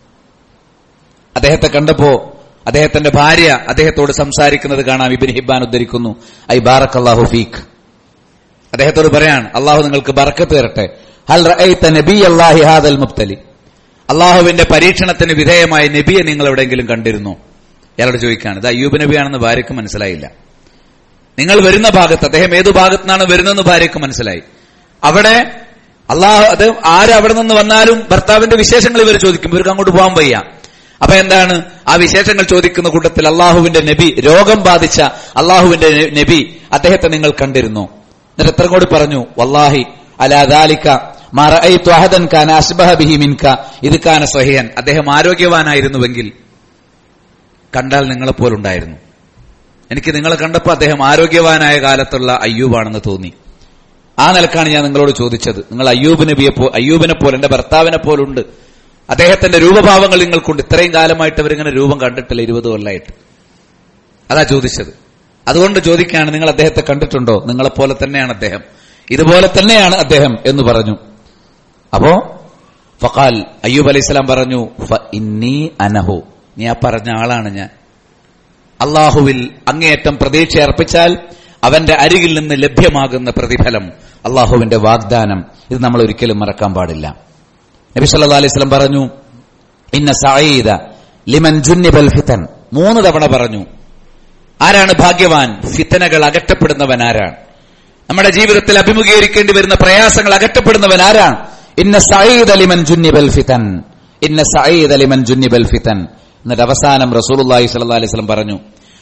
അദ്ദേഹത്തെ കണ്ടപ്പോ അദ്ദേഹത്തിന്റെ ഭാര്യ അദ്ദേഹത്തോട് സംസാരിക്കുന്നത് കാണാം ഇബിൻ ഹിബാൻ ഉദ്ധരിക്കുന്നു ഐ ബാറക് അള്ളാഹു ഫീഖ് അദ്ദേഹത്തോട് പറയാണ് അള്ളാഹു നിങ്ങൾക്ക് ബറക്കത്ത് തരട്ടെ ഹൽ റഅയ്ത നബി അല്ലാഹി ഹാദൽ മുബ്തലി അള്ളാഹുവിന്റെ പരീക്ഷണത്തിന് വിധേയമായ നബിയെ നിങ്ങൾ എവിടെയെങ്കിലും കണ്ടിരുന്നോ ഇയാളോട് ചോദിക്കാണ് ഇത് അയ്യൂബ് നബിയാണെന്ന് ഭാര്യയ്ക്ക് മനസ്സിലായില്ല നിങ്ങൾ വരുന്ന ഭാഗത്ത് അദ്ദേഹം ഏതു ഭാഗത്തു നിന്നാണ് വരുന്നതെന്ന് ഭാര്യയ്ക്ക് മനസ്സിലായി അവിടെ അള്ളാഹു അത് ആര് അവിടെ നിന്ന് വന്നാലും ഭർത്താവിന്റെ വിശേഷങ്ങൾ ഇവർ ചോദിക്കും ഇവർക്ക് അങ്ങോട്ട് പോകാൻ വയ്യ അപ്പൊ എന്താണ് ആ വിശേഷങ്ങൾ ചോദിക്കുന്ന കൂട്ടത്തിൽ അള്ളാഹുവിന്റെ നബി രോഗം ബാധിച്ച അള്ളാഹുവിന്റെ നബി അദ്ദേഹത്തെ നിങ്ങൾ കണ്ടിരുന്നു എന്നിട്ട് എത്ര കൂടി പറഞ്ഞു വല്ലാഹി അലാദാലിക്ക മറഅയ്തു ഖാൻ അസ്ബഹ ബിഹി മിൻക ഇത് ഖാന സഹിയൻ അദ്ദേഹം ആരോഗ്യവാനായിരുന്നുവെങ്കിൽ കണ്ടാൽ നിങ്ങളെപ്പോലുണ്ടായിരുന്നു എനിക്ക് നിങ്ങളെ കണ്ടപ്പോൾ അദ്ദേഹം ആരോഗ്യവാനായ കാലത്തുള്ള അയ്യൂബാണെന്ന് തോന്നി ആ നിലക്കാണ് ഞാൻ നിങ്ങളോട് ചോദിച്ചത് നിങ്ങൾ അയ്യൂബ് നബിയെ പോ അയ്യൂബിനെ പോലെ എന്റെ ഭർത്താവിനെ പോലുണ്ട് അദ്ദേഹത്തിന്റെ രൂപഭാവങ്ങൾ നിങ്ങൾക്കുണ്ട് ഇത്രയും കാലമായിട്ട് അവരിങ്ങനെ രൂപം കണ്ടിട്ടില്ല ഇരുപത് കൊല്ലമായിട്ട് അതാ ചോദിച്ചത് അതുകൊണ്ട് ചോദിക്കുകയാണ് നിങ്ങൾ അദ്ദേഹത്തെ കണ്ടിട്ടുണ്ടോ നിങ്ങളെപ്പോലെ തന്നെയാണ് അദ്ദേഹം ഇതുപോലെ തന്നെയാണ് അദ്ദേഹം എന്ന് പറഞ്ഞു അപ്പോ ഫഖാൽ അയ്യൂബ് അലൈഹി സ്വലാം പറഞ്ഞു ഇന്നി അനഹു നീ ആ പറഞ്ഞ ആളാണ് ഞാൻ അള്ളാഹുവിൽ അങ്ങേയറ്റം പ്രതീക്ഷ അർപ്പിച്ചാൽ അവന്റെ അരികിൽ നിന്ന് ലഭ്യമാകുന്ന പ്രതിഫലം അള്ളാഹുവിന്റെ വാഗ്ദാനം ഇത് നമ്മൾ ഒരിക്കലും മറക്കാൻ പാടില്ല നബി സല്ലാ അലൈഹി സ്വലം പറഞ്ഞു ഇന്ന സഈദ ലിമൻ ജുന്നിബൽ ഫിത്തൻ മൂന്ന് തവണ പറഞ്ഞു ആരാണ് ഭാഗ്യവാൻ ഫിത്തനകൾ അകറ്റപ്പെടുന്നവൻ ആരാണ് നമ്മുടെ ജീവിതത്തിൽ അഭിമുഖീകരിക്കേണ്ടി വരുന്ന പ്രയാസങ്ങൾ അകറ്റപ്പെടുന്നവൻ ആരാണ് ഇന്ന സഈദ് അലിമൻ ജുന്നിബൽ ഫിത്തൻ ഇന്ന സഈദ് അലിമൻ ജുന്നിബൽ ഫിത്തൻ എന്നിട്ട് അവസാനം റസൂലുള്ളാഹി സ്വല്ലല്ലാഹി അലൈഹി വസല്ലം പറഞ്ഞു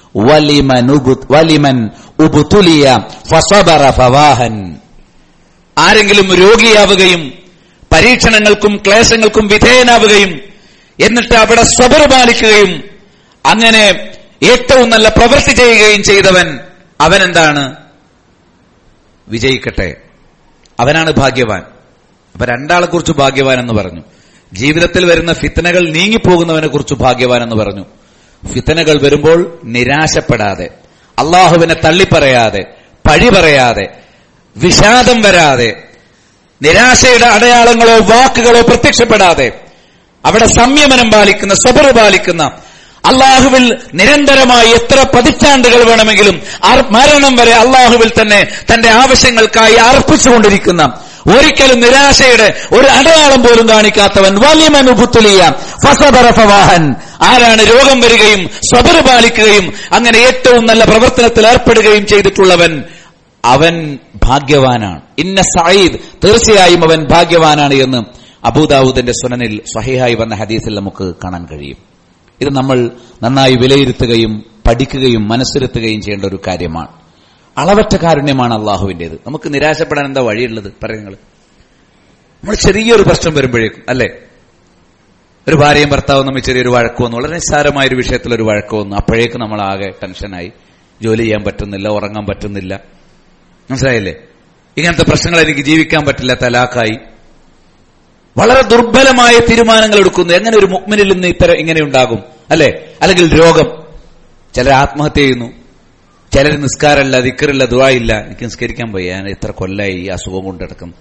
വലിമൻ ഉബു- വലിമൻ ഉബുതുലിയ ഫസബറ ഫവാഹൻ ആരെങ്കിലും രോഗിയാവുകയും പരീക്ഷണങ്ങൾക്കും ക്ലേശങ്ങൾക്കും വിധേയനാവുകയും എന്നിട്ട് അവിടെ സ്വബർ പാലിക്കുകയും അങ്ങനെ ഏറ്റവും നല്ല പ്രവൃത്തി ചെയ്യുകയും ചെയ്തവൻ അവൻ എന്താണ് വിജയിക്കട്ടെ അവനാണ് ഭാഗ്യവാൻ അപ്പൊ രണ്ടാളെ കുറിച്ച് ഭാഗ്യവാൻ എന്ന് പറഞ്ഞു ജീവിതത്തിൽ വരുന്ന ഫിത്തനകൾ നീങ്ങിപ്പോകുന്നവനെ കുറിച്ച് ഭാഗ്യവാൻ എന്ന് പറഞ്ഞു ഫിത്തനകൾ വരുമ്പോൾ നിരാശപ്പെടാതെ അള്ളാഹുവിനെ തള്ളിപ്പറയാതെ പഴി പറയാതെ വിഷാദം വരാതെ നിരാശയുടെ അടയാളങ്ങളോ വാക്കുകളോ പ്രത്യക്ഷപ്പെടാതെ അവിടെ സംയമനം പാലിക്കുന്ന സ്വബർ പാലിക്കുന്ന അള്ളാഹുവിൽ നിരന്തരമായി എത്ര പതിറ്റാണ്ടുകൾ വേണമെങ്കിലും അർ- മരണം വരെ അള്ളാഹുവിൽ തന്നെ തന്റെ ആവശ്യങ്ങൾക്കായി അർപ്പിച്ചുകൊണ്ടിരിക്കുന്ന ഒരിക്കലും നിരാശയുടെ ഒരു അടയാളം പോലും കാണിക്കാത്തവൻ വലിയമൻ ഉബുത്തുലിയ ഫസബറ ഫവാഹൻ ആരാണ് രോഗം വരികയും സ്വബർ പാലിക്കുകയും അങ്ങനെ ഏറ്റവും നല്ല പ്രവർത്തനത്തിൽ ഏർപ്പെടുകയും ചെയ്തിട്ടുള്ളവൻ അവൻ ഭാഗ്യവാനാണ് ഇന്ന സയ്യിദ് തീർച്ചയായും അവൻ ഭാഗ്യവാനാണ് എന്ന് അബൂദാവൂദിന്റെ സുനനിൽ സ്വഹിഹായി വന്ന ഹദീസിൽ നമുക്ക് കാണാൻ കഴിയും ഇത് നമ്മൾ നന്നായി വിലയിരുത്തുകയും പഠിക്കുകയും മനസ്സിരുത്തുകയും ചെയ്യേണ്ട ഒരു കാര്യമാണ് അളവറ്റ കാരുണ്യമാണ് അള്ളാഹുവിന്റേത് നമുക്ക് നിരാശപ്പെടാൻ എന്താ വഴിയുള്ളത് പറയുന്നത് നമ്മൾ ചെറിയൊരു പ്രശ്നം വരുമ്പോഴേക്കും അല്ലേ ഒരു ഭാര്യയും ഭർത്താവും തമ്മിൽ ചെറിയൊരു വഴക്ക് വന്നു വളരെ നിസ്സാരമായ ഒരു വിഷയത്തിൽ ഒരു വഴക്ക് വന്നു അപ്പോഴേക്കും നമ്മൾ ആകെ ടെൻഷനായി ജോലി ചെയ്യാൻ പറ്റുന്നില്ല ഉറങ്ങാൻ പറ്റുന്നില്ല മനസ്സിലായില്ലേ ഇങ്ങനത്തെ പ്രശ്നങ്ങൾ എനിക്ക് ജീവിക്കാൻ പറ്റില്ല തലാക്കായി വളരെ ദുർബലമായ തീരുമാനങ്ങൾ എടുക്കുന്നു എങ്ങനെ ഒരു മുക്മിനിൽ നിന്ന് ഇത്തരം ഇങ്ങനെ ഉണ്ടാകും അല്ലെ അല്ലെങ്കിൽ രോഗം ചിലർ ആത്മഹത്യ ചെയ്യുന്നു ചിലർ നിസ്കാരമില്ല ദിക്കറില്ല ദുവായില്ല എനിക്ക് നിസ്കരിക്കാൻ പോയി ഞാൻ എത്ര കൊല്ലായി ഈ അസുഖം കൊണ്ട് കിടക്കുന്നു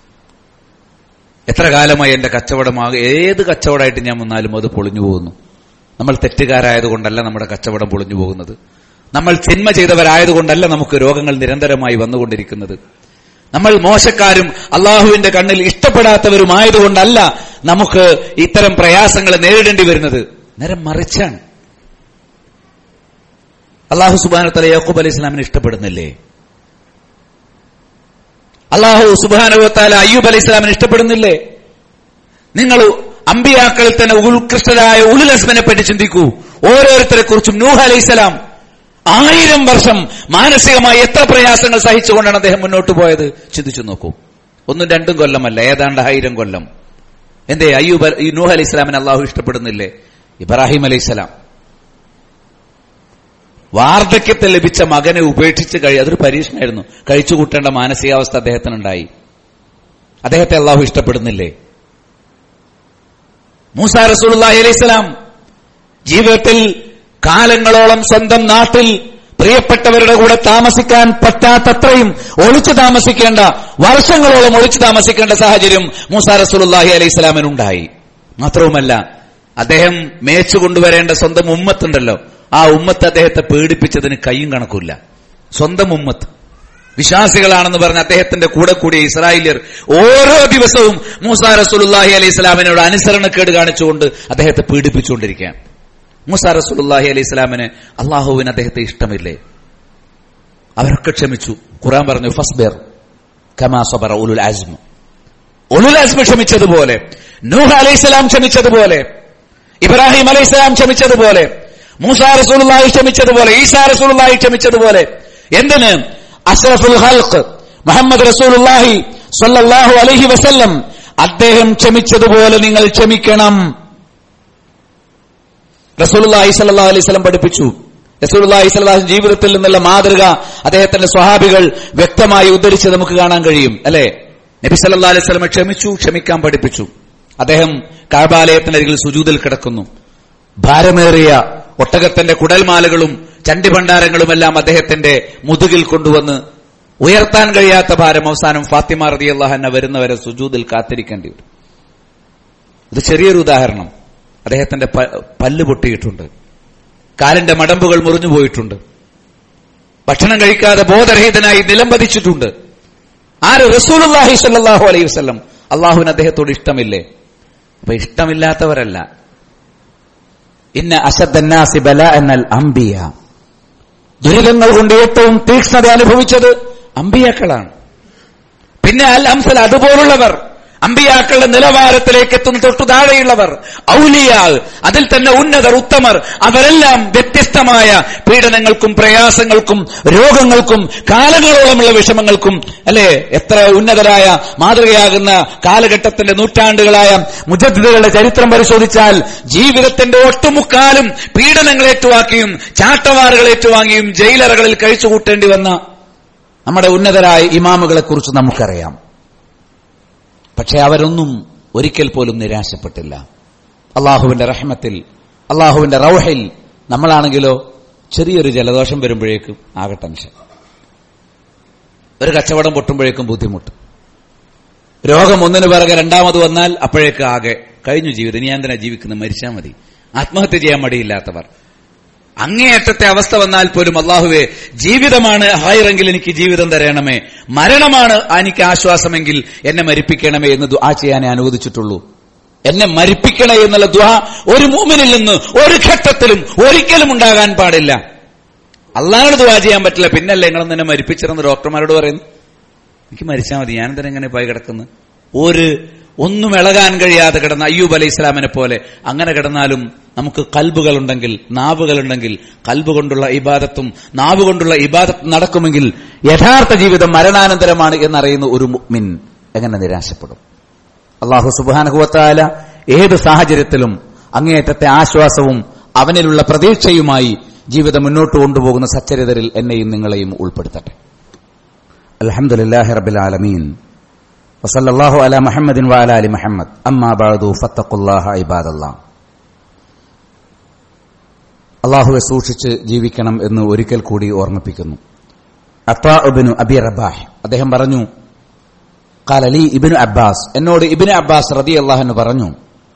എത്ര കാലമായി എന്റെ കച്ചവടമാകും ഏത് കച്ചവടമായിട്ട് ഞാൻ വന്നാലും അത് പൊളിഞ്ഞു പോകുന്നു നമ്മൾ തെറ്റുകാരായതുകൊണ്ടല്ല നമ്മുടെ കച്ചവടം പൊളിഞ്ഞു പോകുന്നത് നമ്മൾ തിന്മ ചെയ്തവരായതുകൊണ്ടല്ല നമുക്ക് രോഗങ്ങൾ നിരന്തരമായി വന്നുകൊണ്ടിരിക്കുന്നത് നമ്മൾ മോശക്കാരും അള്ളാഹുവിന്റെ കണ്ണിൽ ഇഷ്ടപ്പെടാത്തവരുമായതുകൊണ്ടല്ല നമുക്ക് ഇത്തരം പ്രയാസങ്ങൾ നേരിടേണ്ടി വരുന്നത് നേരെ മറിച്ചാണ് അള്ളാഹു സുബാനത്തല യാക്കൂബ് അലൈഹി ഇസ്ലാമിനെ ഇഷ്ടപ്പെടുന്നില്ലേ അള്ളാഹു സുബാനുവത്താല അയ്യൂബ് അലൈഹി ഇസ്ലാമിനെ ഇഷ്ടപ്പെടുന്നില്ലേ നിങ്ങൾ അമ്പിയാക്കളിൽ തന്നെ ഉത്കൃഷ്ടരായ ഉലുലസ്മനെ പറ്റി ചിന്തിക്കൂ ഓരോരുത്തരെ കുറിച്ചും നൂഹ് അലൈഹിസ്സലാം ആയിരം വർഷം മാനസികമായി എത്ര പ്രയാസങ്ങൾ സഹിച്ചുകൊണ്ടാണ് അദ്ദേഹം മുന്നോട്ട് പോയത് ചിന്തിച്ചു നോക്കൂ ഒന്നും രണ്ടും കൊല്ലമല്ല ഏതാണ്ട് ആയിരം കൊല്ലം എന്തേ അയ്യൂബ് ഈ നൂഹ് അലൈഹി ഇസ്ലാമിനെ അള്ളാഹു ഇഷ്ടപ്പെടുന്നില്ലേ ഇബ്രാഹിം അലൈഹി സ്വലാം വാർദ്ധക്യത്തിൽ ലഭിച്ച മകനെ ഉപേക്ഷിച്ച് കഴി അതൊരു പരീക്ഷണമായിരുന്നു കഴിച്ചു കൂട്ടേണ്ട മാനസികാവസ്ഥ അദ്ദേഹത്തിനുണ്ടായി അദ്ദേഹത്തെ അള്ളാഹു ഇഷ്ടപ്പെടുന്നില്ലേ മൂസ റസൂലുള്ളാഹി അലൈഹി സ്വലാം ജീവിതത്തിൽ കാലങ്ങളോളം സ്വന്തം നാട്ടിൽ പ്രിയപ്പെട്ടവരുടെ കൂടെ താമസിക്കാൻ പറ്റാത്തത്രയും ഒളിച്ചു താമസിക്കേണ്ട വർഷങ്ങളോളം ഒളിച്ചു താമസിക്കേണ്ട സാഹചര്യം മൂസ റസൂലുള്ളാഹി അലൈഹി സ്വലാമിനുണ്ടായി മാത്രവുമല്ല അദ്ദേഹം മേച്ചു കൊണ്ടുവരേണ്ട സ്വന്തം ഉമ്മത്തുണ്ടല്ലോ ആ ഉമ്മത്ത് അദ്ദേഹത്തെ പേടിപ്പിച്ചതിന് കൈയും കണക്കില്ല സ്വന്തം ഉമ്മത്ത് വിശ്വാസികളാണെന്ന് പറഞ്ഞ അദ്ദേഹത്തിന്റെ കൂടെ കൂടിയ ഇസ്രായേലിയർ ഓരോ ദിവസവും മൂസ റസൂലുള്ളാഹി അലൈഹി സ്വലാമിനോട് അനുസരണക്കേട് കാണിച്ചുകൊണ്ട് അദ്ദേഹത്തെ പീഡിപ്പിച്ചുകൊണ്ടിരിക്കുകയാണ് മൂസ റസൂലുള്ളാഹി അലൈഹി സ്വലാമിന് അള്ളാഹുവിന് അദ്ദേഹത്തെ ഇഷ്ടമില്ലേ അവരൊക്കെ ക്ഷമിച്ചു ഖുറാൻ പറഞ്ഞു ഫസ്ബിർ കമാ സബറ ഉലുൽ അസ്മ ഉലുൽ അസ്മ ക്ഷമിച്ചതുപോലെ നൂഹ് അലൈഹി സ്വലാം ക്ഷമിച്ചതുപോലെ ഇബ്രാഹിം അലൈഹി സ്വലാം ക്ഷമിച്ചതുപോലെ മൂസ റസൂലുള്ളാഹി ക്ഷമിച്ചതുപോലെ ഈസാ റസൂലുള്ളാഹി ക്ഷമിച്ചതുപോലെ എന്തിന് അഷ്റഫുൽ ഹൽഖ് മുഹമ്മദ് റസൂലുള്ളാഹി സ്വല്ലല്ലാഹു അലൈഹി വസല്ലം അദ്ദേഹം ക്ഷമിച്ചതുപോലെ നിങ്ങൾ ക്ഷമിക്കണം റസൂലുള്ളാഹി സ്വല്ലല്ലാഹു അലൈഹി വസല്ലം പഠിപ്പിച്ചു റസൂലുള്ളാഹി സ്വല്ലല്ലാഹു അലൈഹി ജീവിതത്തിൽ നിന്നുള്ള മാതൃക അദ്ദേഹത്തിന്റെ സ്വഹാബികൾ വ്യക്തമായി ഉദ്ധരിച്ച് നമുക്ക് കാണാൻ കഴിയും അല്ലെ നബി സല്ലല്ലാഹു അലൈഹി വസല്ലം ക്ഷമിച്ചു ക്ഷമിക്കാൻ പഠിപ്പിച്ചു അദ്ദേഹം കാബാലയത്തിനരികിൽ സുജൂദിൽ കിടക്കുന്നു ഭാരമേറിയ ഒട്ടകത്തിന്റെ കുടൽമാലകളും ചണ്ടിഭണ്ഡാരങ്ങളുമെല്ലാം അദ്ദേഹത്തിന്റെ മുതുകിൽ കൊണ്ടുവന്ന് ഉയർത്താൻ കഴിയാത്ത ഭാരം അവസാനം ഫാത്തിമ റതി അള്ളാഹന്നെ വരുന്നവരെ സുജൂദിൽ കാത്തിരിക്കേണ്ടി വരും ഇത് ചെറിയൊരു ഉദാഹരണം അദ്ദേഹത്തിന്റെ പ- പല്ല് പൊട്ടിയിട്ടുണ്ട് കാലിന്റെ മടമ്പുകൾ മുറിഞ്ഞു പോയിട്ടുണ്ട് ഭക്ഷണം കഴിക്കാതെ ബോധരഹിതനായി നിലംപതിച്ചിട്ടുണ്ട് ആര് റസൂലുള്ളാഹി സ്വല്ലല്ലാഹു അലൈഹി വസല്ലം അള്ളാഹുവിന് അദ്ദേഹത്തോട് ഇഷ്ടമില്ലേ അപ്പൊ ഇഷ്ടമില്ലാത്തവരല്ല ഇന്ന അശദ്ദന്നാസി ബല എന്നാൽ അംബിയ ദുരിതങ്ങൾ കൊണ്ട് ഏറ്റവും തീക്ഷ്ണത അനുഭവിച്ചത് അമ്പിയാക്കളാണ് പിന്നെ അൽ അംസൽ അതുപോലുള്ളവർ അമ്പിയാക്കളുടെ നിലവാരത്തിലേക്ക് എത്തുന്ന തൊട്ടു താഴെയുള്ളവർ ഔലിയാൾ അതിൽ തന്നെ ഉന്നതർ ഉത്തമർ അവരെല്ലാം വ്യത്യസ്തമായ പീഡനങ്ങൾക്കും പ്രയാസങ്ങൾക്കും രോഗങ്ങൾക്കും കാലങ്ങളോളമുള്ള വിഷമങ്ങൾക്കും അല്ലെ എത്ര ഉന്നതരായ മാതൃകയാകുന്ന കാലഘട്ടത്തിന്റെ നൂറ്റാണ്ടുകളായ മുജദ്ദിദുകളുടെ ചരിത്രം പരിശോധിച്ചാൽ ജീവിതത്തിന്റെ ഒട്ടുമുക്കാലും പീഡനങ്ങൾ ഏറ്റുവാക്കിയും ചാട്ടവാറുകൾ ഏറ്റുവാങ്ങിയും ജയിലറകളിൽ കഴിച്ചുകൂട്ടേണ്ടി വന്ന നമ്മുടെ ഉന്നതരായ ഇമാമുകളെ കുറിച്ച് നമുക്കറിയാം പക്ഷെ അവരൊന്നും ഒരിക്കൽ പോലും നിരാശപ്പെട്ടില്ല അള്ളാഹുവിന്റെ റഹ്മത്തിൽ അള്ളാഹുവിന്റെ റൗഹയിൽ നമ്മളാണെങ്കിലോ ചെറിയൊരു ജലദോഷം വരുമ്പോഴേക്കും ആകെ ടെൻഷൻ ഒരു കച്ചവടം പൊട്ടുമ്പോഴേക്കും ബുദ്ധിമുട്ട് രോഗം ഒന്നിനു പിറകെ രണ്ടാമത് വന്നാൽ അപ്പോഴേക്ക് ആകെ കഴിഞ്ഞു ജീവിതം ഇനി എന്തിനാ ജീവിക്കുന്നത് മരിച്ചാൽ മതി ആത്മഹത്യ ചെയ്യാൻ മടിയില്ലാത്തവർ അങ്ങേയറ്റത്തെ അവസ്ഥ വന്നാൽ പോലും അള്ളാഹുവെ ജീവിതമാണ് ഹൈറെങ്കിൽ എനിക്ക് ജീവിതം തരണമേ മരണമാണ് എനിക്ക് ആശ്വാസമെങ്കിൽ എന്നെ മരിപ്പിക്കണമേ എന്ന് ദുആ ചെയ്യാനേ അനുവദിച്ചിട്ടുള്ളൂ എന്നെ മരിപ്പിക്കണേ എന്നുള്ള ദുആ ഒരു മൂമിനിൽ നിന്ന് ഒരു ഘട്ടത്തിലും ഒരിക്കലും ഉണ്ടാകാൻ പാടില്ല അള്ളാഹിനോട് ദുആ ചെയ്യാൻ പറ്റില്ല പിന്നല്ലേ നിങ്ങൾ എന്നെ മരിപ്പിച്ചിരുന്ന ഡോക്ടർമാരോട് പറയുന്നു എനിക്ക് മരിച്ചാൽ മതി ഞാൻ എന്തിനാ എങ്ങനെ പോയി കിടക്കുന്നു ഒരു ഒന്നും ഇളകാൻ കഴിയാതെ കിടന്ന അയ്യൂബ് അലൈഹി ഇസ്ലാമിനെ പോലെ അങ്ങനെ കിടന്നാലും നമുക്ക് കൽബുകളുണ്ടെങ്കിൽ നാവുകളുണ്ടെങ്കിൽ കൽബ് കൊണ്ടുള്ള ഇബാദത്തും നാവ് കൊണ്ടുള്ള ഇബാദത്ത് നടക്കുമെങ്കിൽ യഥാർത്ഥ ജീവിതം മരണാനന്തരമാണ് എന്നറിയുന്ന ഒരു മുഅ്മിൻ എങ്ങനെ നിരാശപ്പെടും അള്ളാഹു സുബാനഹുവത്താല ഏത് സാഹചര്യത്തിലും അങ്ങേയറ്റത്തെ ആശ്വാസവും അവനിലുള്ള പ്രതീക്ഷയുമായി ജീവിതം മുന്നോട്ട് കൊണ്ടുപോകുന്ന സച്ചരിതരിൽ എന്നെയും നിങ്ങളെയും ഉൾപ്പെടുത്തട്ടെ അലഹമുല്ലാഹി റബിൽ ആലമീൻ വസല്ലാഹു അല മുഹമ്മദിൻ വാല അലി മുഹമ്മദ് അമ്മാ ബാദു ഫത്തഖുല്ലാഹ ഇബാദല്ലാ അള്ളാഹുവെ സൂക്ഷിച്ച് ജീവിക്കണം എന്ന് ഒരിക്കൽ കൂടി ഓർമ്മിപ്പിക്കുന്നു അത്താബിനു അബി റബാഹ് അദ്ദേഹം പറഞ്ഞു കാലലി ഇബിനു അബ്ബാസ് എന്നോട് ഇബിന് അബ്ബാസ് റതി അള്ളാഹുന് പറഞ്ഞു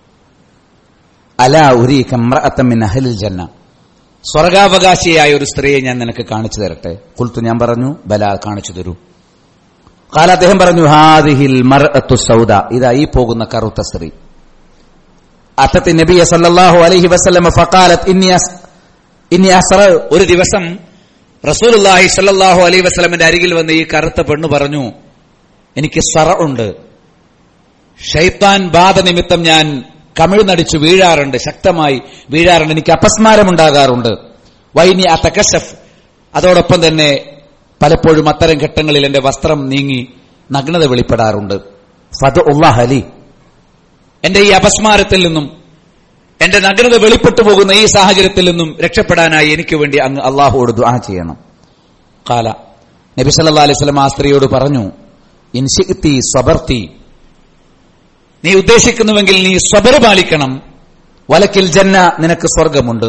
അലാ ഉരീക മിൻ അഹ്ലിൽ ജന്ന സ്വർഗാവകാശിയായ ഒരു സ്ത്രീയെ ഞാൻ നിനക്ക് കാണിച്ചു തരട്ടെ കുൽത്തു ഞാൻ പറഞ്ഞു ബല കാണിച്ചു തരൂ കാല അദ്ദേഹം പറഞ്ഞു ഹാദിഹിൽ മർഅത്തു സൗദ ഇതാ ഈ പോകുന്ന കറുത്ത സ്ത്രീ അത്തത്തി നബിയ സല്ലല്ലാഹു അലൈഹി വസല്ലമ ഫഖാലത്ത് ഇന്നി അസ് ഇന്നി അസ്റ ഒരു ദിവസം റസൂലുള്ളാഹി സല്ലല്ലാഹു അലൈഹി വസല്ലമയുടെ അരികിൽ വന്ന് ഈ കറുത്ത പെണ്ണ് പറഞ്ഞു എനിക്ക് സറ ഉണ്ട് ഷൈത്താൻ ബാധ നിമിത്തം ഞാൻ കമിഴ്ന്നടിച്ചു വീഴാറുണ്ട് ശക്തമായി വീഴാറുണ്ട് എനിക്ക് അപസ്മാരമുണ്ടാകാറുണ്ട് വൈനി ആ തക്കശഫ് അതോടൊപ്പം തന്നെ പലപ്പോഴും അത്തരം ഘട്ടങ്ങളിൽ എന്റെ വസ്ത്രം നീങ്ങി നഗ്നത വെളിപ്പെടാറുണ്ട് ഫത് ഉള്ളാഹലി എന്റെ ഈ അപസ്മാരത്തിൽ നിന്നും എന്റെ നഗ്നത വെളിപ്പെട്ടു പോകുന്ന ഈ സാഹചര്യത്തിൽ നിന്നും രക്ഷപ്പെടാനായി എനിക്ക് വേണ്ടി അങ്ങ് അള്ളാഹുവോട് ദുആ ചെയ്യണം കാല നബി സല്ലാ അലൈഹി സ്വലം ആ സ്ത്രീയോട് പറഞ്ഞു ഇൻഷിത്തി സ്വബർത്തി നീ ഉദ്ദേശിക്കുന്നുവെങ്കിൽ നീ സ്വബർ പാലിക്കണം വലക്കിൽ ജന്ന നിനക്ക് സ്വർഗമുണ്ട്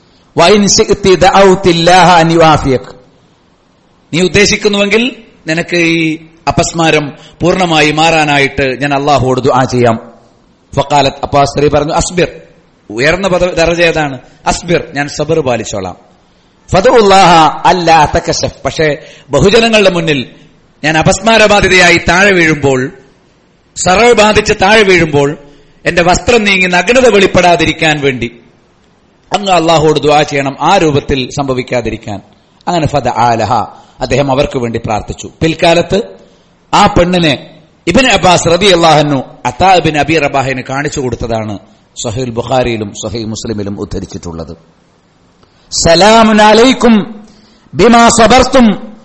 നീ ഉദ്ദേശിക്കുന്നുവെങ്കിൽ നിനക്ക് ഈ അപസ്മാരം പൂർണ്ണമായി മാറാനായിട്ട് ഞാൻ അള്ളാഹുവോട് ദുആ ചെയ്യാം ഫക്കാലത്ത് അപ്പൊ ആ സ്ത്രീ പറഞ്ഞു അസ്ബിർ ഉയർന്ന പദ ദർജ ഏതാണ് അസ്ബിർ ഞാൻ സബർ പാലിച്ചോളാം ഫതുല്ലാഹ അല്ല തക്കശഫ് പക്ഷേ ബഹുജനങ്ങളുടെ മുന്നിൽ ഞാൻ അപസ്മാരബാധിതയായി താഴെ വീഴുമ്പോൾ സറവ് ബാധിച്ച് താഴെ വീഴുമ്പോൾ എന്റെ വസ്ത്രം നീങ്ങി നഗ്നത വെളിപ്പെടാതിരിക്കാൻ വേണ്ടി അങ്ങ് അള്ളാഹോട് ദ്വാ ചെയ്യണം ആ രൂപത്തിൽ സംഭവിക്കാതിരിക്കാൻ അങ്ങനെ ഫദ ആലഹ അദ്ദേഹം അവർക്ക് വേണ്ടി പ്രാർത്ഥിച്ചു പിൽക്കാലത്ത് ആ പെണ്ണിനെ ഇബിൻ അബ്ബാസ് റബി അള്ളാഹനു അത്താബിൻ അബി റബാഹിന് കാണിച്ചു കൊടുത്തതാണ് സഹീൽ ബുഖാരിയിലും സഹീൽ മുസ്ലിമിലും ഉദ്ധരിച്ചിട്ടുള്ളത് സലാമുനലൈക്കും ബിമാ സബർത്തും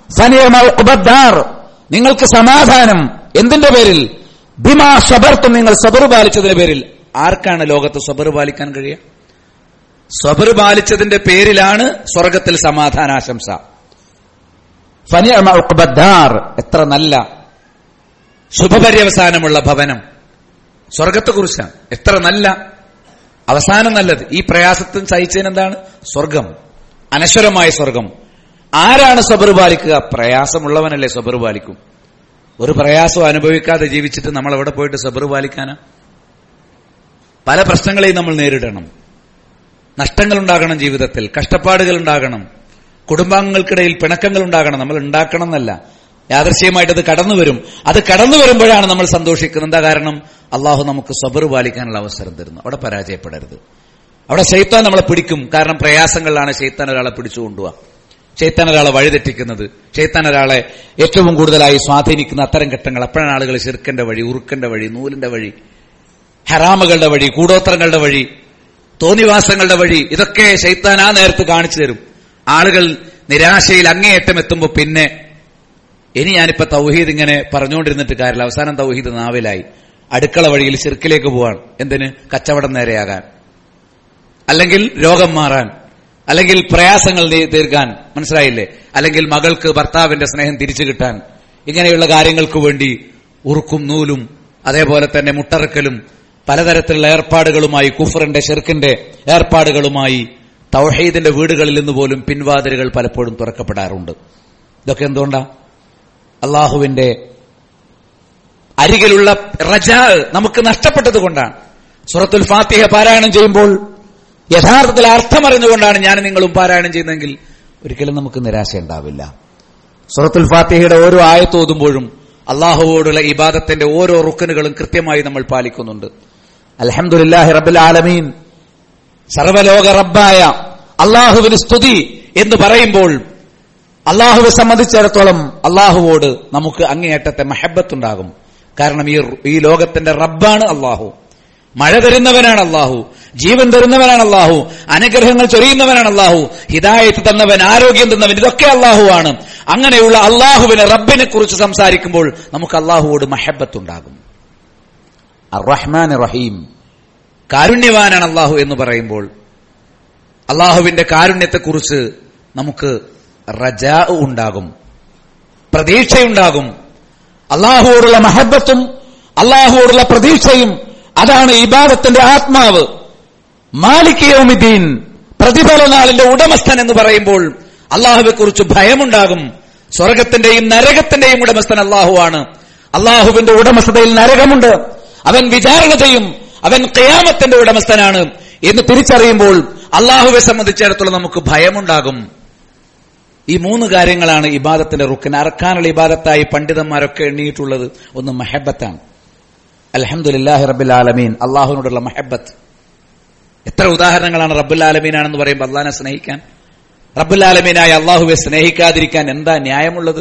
നിങ്ങൾക്ക് സമാധാനം എന്തിന്റെ പേരിൽ ബിമാ സബർത്തും നിങ്ങൾ സബർ പാലിച്ചതിന്റെ പേരിൽ ആർക്കാണ് ലോകത്ത് സബർ പാലിക്കാൻ കഴിയുക സബർ പാലിച്ചതിന്റെ പേരിലാണ് സ്വർഗത്തിൽ സമാധാനാശംസ ഫനിയർ എത്ര നല്ല ശുഭപര്യവസാനമുള്ള ഭവനം സ്വർഗത്തെക്കുറിച്ചാണ് എത്ര നല്ല അവസാനം നല്ലത് ഈ പ്രയാസത്തിൽ സഹിച്ചതിനെന്താണ് സ്വർഗം അനശ്വരമായ സ്വർഗം ആരാണ് സബർ പാലിക്കുക പ്രയാസമുള്ളവനല്ലേ സബർ പാലിക്കും ഒരു പ്രയാസവും അനുഭവിക്കാതെ ജീവിച്ചിട്ട് നമ്മൾ എവിടെ പോയിട്ട് സബർ പാലിക്കാനാ പല പ്രശ്നങ്ങളെയും നമ്മൾ നേരിടണം നഷ്ടങ്ങൾ ഉണ്ടാകണം ജീവിതത്തിൽ കഷ്ടപ്പാടുകൾ ഉണ്ടാകണം കുടുംബാംഗങ്ങൾക്കിടയിൽ പിണക്കങ്ങൾ ഉണ്ടാകണം നമ്മൾ ഉണ്ടാക്കണം എന്നല്ല യാദർശ്യമായിട്ട് അത് കടന്നു വരും അത് കടന്നു വരുമ്പോഴാണ് നമ്മൾ സന്തോഷിക്കുന്നത് എന്താ കാരണം അള്ളാഹു നമുക്ക് സബർ പാലിക്കാനുള്ള അവസരം തരുന്നു അവിടെ പരാജയപ്പെടരുത് അവിടെ ശൈത്താൻ നമ്മളെ പിടിക്കും കാരണം പ്രയാസങ്ങളിലാണ് ശൈത്താൻ ഒരാളെ പിടിച്ചു കൊണ്ടുപോവുക ഷെയ്ത്താൻ ഒരാളെ വഴിതെറ്റിക്കുന്നത് ഷെയ്ത്താൻ ഒരാളെ ഏറ്റവും കൂടുതലായി സ്വാധീനിക്കുന്ന അത്തരം ഘട്ടങ്ങൾ അപ്പോഴാണ് ആളുകൾ ചെറുക്കന്റെ വഴി ഉറുക്കന്റെ വഴി നൂലിന്റെ വഴി ഹറാമുകളുടെ വഴി കൂടോത്രങ്ങളുടെ വഴി തോന്നിവാസങ്ങളുടെ വഴി ഇതൊക്കെ ഷെയ്ത്താൻ ആ നേരത്ത് കാണിച്ചു തരും ആളുകൾ നിരാശയിൽ അങ്ങേയറ്റം എത്തുമ്പോൾ പിന്നെ ഇനി ഞാനിപ്പോ തൗഹീദ് ഇങ്ങനെ പറഞ്ഞുകൊണ്ടിരുന്നിട്ട് കാര്യമില്ല അവസാനം തൗഹീദ് നാവിലായി അടുക്കള വഴിയിൽ ചെറുക്കിലേക്ക് പോവാൻ എന്തിന് കച്ചവടം നേരെയാകാൻ അല്ലെങ്കിൽ രോഗം മാറാൻ അല്ലെങ്കിൽ പ്രയാസങ്ങൾ നീ- തീർക്കാൻ മനസ്സിലായില്ലേ അല്ലെങ്കിൽ മകൾക്ക് ഭർത്താവിന്റെ സ്നേഹം തിരിച്ചു കിട്ടാൻ ഇങ്ങനെയുള്ള കാര്യങ്ങൾക്ക് വേണ്ടി ഉറുക്കും നൂലും അതേപോലെ തന്നെ മുട്ടറക്കലും പലതരത്തിലുള്ള ഏർപ്പാടുകളുമായി കുഫറിന്റെ ഷെർക്കിന്റെ ഏർപ്പാടുകളുമായി തൗഹീദിന്റെ വീടുകളിൽ നിന്ന് പോലും പിൻവാതിലുകൾ പലപ്പോഴും തുറക്കപ്പെടാറുണ്ട് ഇതൊക്കെ എന്തുകൊണ്ടാ അള്ളാഹുവിന്റെ അരികിലുള്ള റജാ നമുക്ക് നഷ്ടപ്പെട്ടത് കൊണ്ടാണ് സുറത്തുൽ ഫാത്തിഹ പാരായണം ചെയ്യുമ്പോൾ യഥാർത്ഥത്തിൽ അർത്ഥമറിഞ്ഞുകൊണ്ടാണ് ഞാൻ നിങ്ങളും പാരായണം ചെയ്യുന്നതെങ്കിൽ ഒരിക്കലും നമുക്ക് നിരാശ ഉണ്ടാവില്ല സുറത്തുൽ ഫാത്തിഹയുടെ ഓരോ ആയത്ത് ഓതുമ്പോഴും അള്ളാഹുവോടുള്ള ഇബാദത്തിന്റെ ഓരോ റുക്കനുകളും കൃത്യമായി നമ്മൾ പാലിക്കുന്നുണ്ട് അൽഹംദുലില്ലാഹി റബ്ബിൽ ആലമീൻ സർവലോക റബ്ബായ അള്ളാഹുവിന് സ്തുതി എന്ന് പറയുമ്പോൾ അള്ളാഹുവെ സംബന്ധിച്ചിടത്തോളം അള്ളാഹുവോട് നമുക്ക് അങ്ങേയറ്റത്തെ മഹബത്തുണ്ടാകും കാരണം ഈ ഈ ലോകത്തിന്റെ റബ്ബാണ് അള്ളാഹു മഴ തരുന്നവനാണ് അള്ളാഹു ജീവൻ തരുന്നവനാണ് അള്ളാഹു അനുഗ്രഹങ്ങൾ ചൊരിയുന്നവനാണ് അള്ളാഹു ഹിദായത്ത് തന്നവൻ ആരോഗ്യം തന്നവൻ ഇതൊക്കെ അള്ളാഹുവാണ് അങ്ങനെയുള്ള അള്ളാഹുവിനെ റബ്ബിനെ കുറിച്ച് സംസാരിക്കുമ്പോൾ നമുക്ക് അള്ളാഹുവോട് മഹബത്തുണ്ടാകും റഹ്മാൻ റഹീം കാരുണ്യവാനാണ് അള്ളാഹു എന്ന് പറയുമ്പോൾ അള്ളാഹുവിന്റെ കാരുണ്യത്തെക്കുറിച്ച് നമുക്ക് റജാ ഉണ്ടാകും പ്രതീക്ഷയുണ്ടാകും അള്ളാഹുവോടുള്ള മഹബത്തും അള്ളാഹുവോടുള്ള പ്രതീക്ഷയും അതാണ് ഇബാദത്തിന്റെ ആത്മാവ് മാലിക്കയോമിദ്ദീൻ പ്രതിഫല നാളിന്റെ ഉടമസ്ഥൻ എന്ന് പറയുമ്പോൾ അള്ളാഹുവെ കുറിച്ച് ഭയമുണ്ടാകും സ്വർഗത്തിന്റെയും നരകത്തിന്റെയും ഉടമസ്ഥൻ അള്ളാഹുവാണ് അള്ളാഹുവിന്റെ ഉടമസ്ഥതയിൽ നരകമുണ്ട് അവൻ വിചാരണ ചെയ്യും അവൻ കയാമത്തിന്റെ ഉടമസ്ഥനാണ് എന്ന് തിരിച്ചറിയുമ്പോൾ അള്ളാഹുവെ സംബന്ധിച്ചിടത്തോളം നമുക്ക് ഭയമുണ്ടാകും ഈ മൂന്ന് കാര്യങ്ങളാണ് ഇബാദത്തിന്റെ റുക്കൻ അറക്കാനുള്ള ഇബാദത്തായി പണ്ഡിതന്മാരൊക്കെ എണ്ണിയിട്ടുള്ളത് ഒന്ന് മഹബത്താണ് അലഹമുല്ലാഹി റബ്ബിൽ ആലമീൻ അള്ളാഹുവിനോടുള്ള മഹബത്ത് എത്ര ഉദാഹരണങ്ങളാണ് റബ്ബുൽ ആലമീനാണെന്ന് പറയുമ്പോൾ അള്ളാഹിനെ സ്നേഹിക്കാൻ റബ്ബുൽ ആലമീനായ അള്ളാഹുവെ സ്നേഹിക്കാതിരിക്കാൻ എന്താ ന്യായമുള്ളത്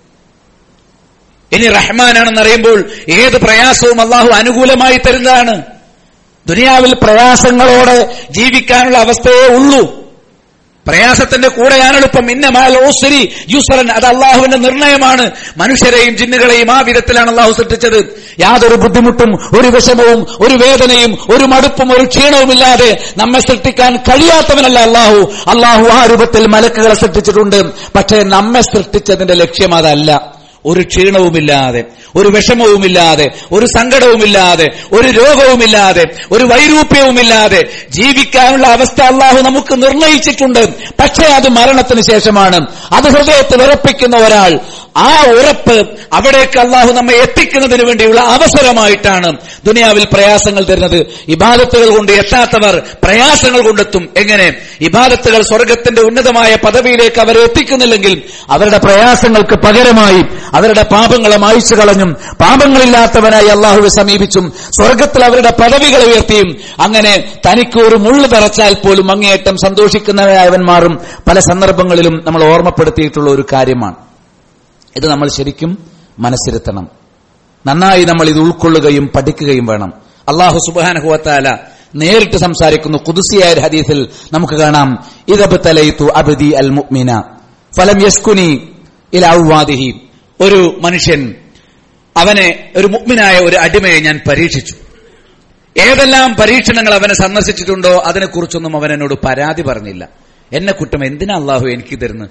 ഇനി റഹ്മാനാണെന്ന് അറിയുമ്പോൾ ഏത് പ്രയാസവും അള്ളാഹു അനുകൂലമായി തരുന്നതാണ് ദുനിയാവിൽ പ്രയാസങ്ങളോടെ ജീവിക്കാനുള്ള അവസ്ഥയേ ഉള്ളൂ പ്രയാസത്തിന്റെ കൂടെയാണ് എളുപ്പം ഇന്നമാൽ ഓസരി യുസറൻ അത് അള്ളാഹുവിന്റെ നിർണയമാണ് മനുഷ്യരെയും ജിന്നുകളെയും ആ വിധത്തിലാണ് അള്ളാഹു സൃഷ്ടിച്ചത് യാതൊരു ബുദ്ധിമുട്ടും ഒരു വിഷമവും ഒരു വേദനയും ഒരു മടുപ്പും ഒരു ക്ഷീണവുമില്ലാതെ നമ്മെ സൃഷ്ടിക്കാൻ കഴിയാത്തവനല്ല അള്ളാഹു അള്ളാഹു ആ രൂപത്തിൽ മലക്കുകളെ സൃഷ്ടിച്ചിട്ടുണ്ട് പക്ഷേ നമ്മെ സൃഷ്ടിച്ചതിന്റെ ലക്ഷ്യം അതല്ല ഒരു ക്ഷീണവുമില്ലാതെ ഒരു വിഷമവുമില്ലാതെ ഒരു സങ്കടവുമില്ലാതെ ഒരു രോഗവുമില്ലാതെ ഒരു വൈരൂപ്യവുമില്ലാതെ ജീവിക്കാനുള്ള അവസ്ഥ അള്ളാഹു നമുക്ക് നിർണയിച്ചിട്ടുണ്ട് പക്ഷേ അത് മരണത്തിന് ശേഷമാണ് അത് ഹൃദയത്തിൽ ഉറപ്പിക്കുന്ന ഒരാൾ ആ ഉറപ്പ് അവിടേക്ക് അള്ളാഹു നമ്മെ എത്തിക്കുന്നതിന് വേണ്ടിയുള്ള അവസരമായിട്ടാണ് ദുനിയാവിൽ പ്രയാസങ്ങൾ തരുന്നത് ഇബാദത്തുകൾ കൊണ്ട് എത്താത്തവർ പ്രയാസങ്ങൾ കൊണ്ടെത്തും എങ്ങനെ ഇബാദത്തുകൾ സ്വർഗത്തിന്റെ ഉന്നതമായ പദവിയിലേക്ക് അവരെ എത്തിക്കുന്നില്ലെങ്കിൽ അവരുടെ പ്രയാസങ്ങൾക്ക് പകരമായി അവരുടെ പാപങ്ങളെ മായിച്ചു കളഞ്ഞും പാപങ്ങളില്ലാത്തവനായി അള്ളാഹുവെ സമീപിച്ചും സ്വർഗത്തിൽ അവരുടെ പദവികളെ ഉയർത്തിയും അങ്ങനെ തനിക്ക് ഒരു മുള്ളു തറച്ചാൽ പോലും അങ്ങേയറ്റം സന്തോഷിക്കുന്നവരായവൻ മാറും പല സന്ദർഭങ്ങളിലും നമ്മൾ ഓർമ്മപ്പെടുത്തിയിട്ടുള്ള ഒരു കാര്യമാണ് ഇത് നമ്മൾ ശരിക്കും മനസ്സിരുത്തണം നന്നായി നമ്മൾ ഇത് ഉൾക്കൊള്ളുകയും പഠിക്കുകയും വേണം അള്ളാഹു സുബാനഹുവത്താല നേരിട്ട് സംസാരിക്കുന്നു കുതുസിയായ ഒരു ഹദീസിൽ നമുക്ക് കാണാം ഇതബത്തലൈത്തു അബദി അൽ മുഅ്മിന ഫലം യസ്കുനി ഇല ഔവാദിഹി ഒരു മനുഷ്യൻ അവനെ ഒരു മുഗ്മിനായ ഒരു അടിമയെ ഞാൻ പരീക്ഷിച്ചു ഏതെല്ലാം പരീക്ഷണങ്ങൾ അവനെ സന്ദർശിച്ചിട്ടുണ്ടോ അതിനെക്കുറിച്ചൊന്നും അവൻ എന്നോട് പരാതി പറഞ്ഞില്ല എന്നെ കുറ്റം എന്തിനാ അള്ളാഹു എനിക്ക് തരുന്നത്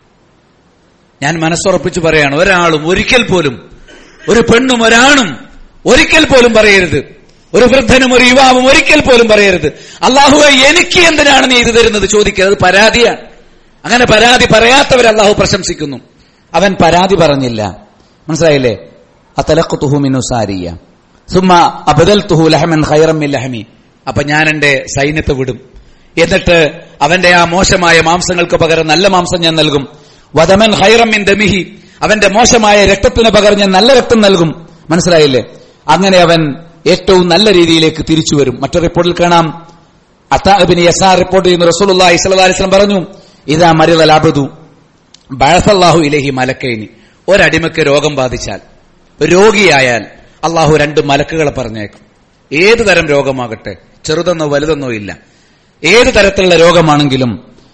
ഞാൻ മനസ്സുറപ്പിച്ച് പറയാണ് ഒരാളും ഒരിക്കൽ പോലും ഒരു പെണ്ണും ഒരാണും ഒരിക്കൽ പോലും പറയരുത് ഒരു വൃദ്ധനും ഒരു യുവാവും ഒരിക്കൽ പോലും പറയരുത് അള്ളാഹുവെ എനിക്ക് എന്തിനാണ് നീ ഇത് തരുന്നത് ചോദിക്കുക അത് പരാതിയാണ് അങ്ങനെ പരാതി പറയാത്തവർ അള്ളാഹു പ്രശംസിക്കുന്നു അവൻ പരാതി പറഞ്ഞില്ല മനസ്സിലായില്ലേ അത്തലക്കുത്തുഹുമിനുസാരിയ സുമ്മ അബദൽ തുഹു ലഹമൻ ഹൈറമ്മിൻ ലഹമി അപ്പൊ ഞാൻ എന്റെ സൈന്യത്തെ വിടും എന്നിട്ട് അവന്റെ ആ മോശമായ മാംസങ്ങൾക്ക് പകരം നല്ല മാംസം ഞാൻ നൽകും വദമൻ ഹൈറമ്മിൻ ദമിഹി അവന്റെ മോശമായ രക്തത്തിന് പകരം ഞാൻ നല്ല രക്തം നൽകും മനസ്സിലായില്ലേ അങ്ങനെ അവൻ ഏറ്റവും നല്ല രീതിയിലേക്ക് തിരിച്ചു വരും മറ്റൊരു റിപ്പോർട്ടിൽ കാണാം അത്താബിന് യസാർ റിപ്പോർട്ട് ചെയ്യുന്ന റസൂലുള്ളാഹി സ്വല്ലല്ലാഹി അലൈഹി വസല്ലം പറഞ്ഞു ഇതാ മരിദൽ അബ്ദു ബഴസല്ലാഹു ഇലഹി മലക്കൈനി ഒരടിമയ്ക്ക് രോഗം ബാധിച്ചാൽ രോഗിയായാൽ അള്ളാഹു രണ്ട് മലക്കുകളെ പറഞ്ഞേക്കും ഏതു തരം രോഗമാകട്ടെ ചെറുതെന്നോ വലുതെന്നോ ഇല്ല ഏത് തരത്തിലുള്ള രോഗമാണെങ്കിലും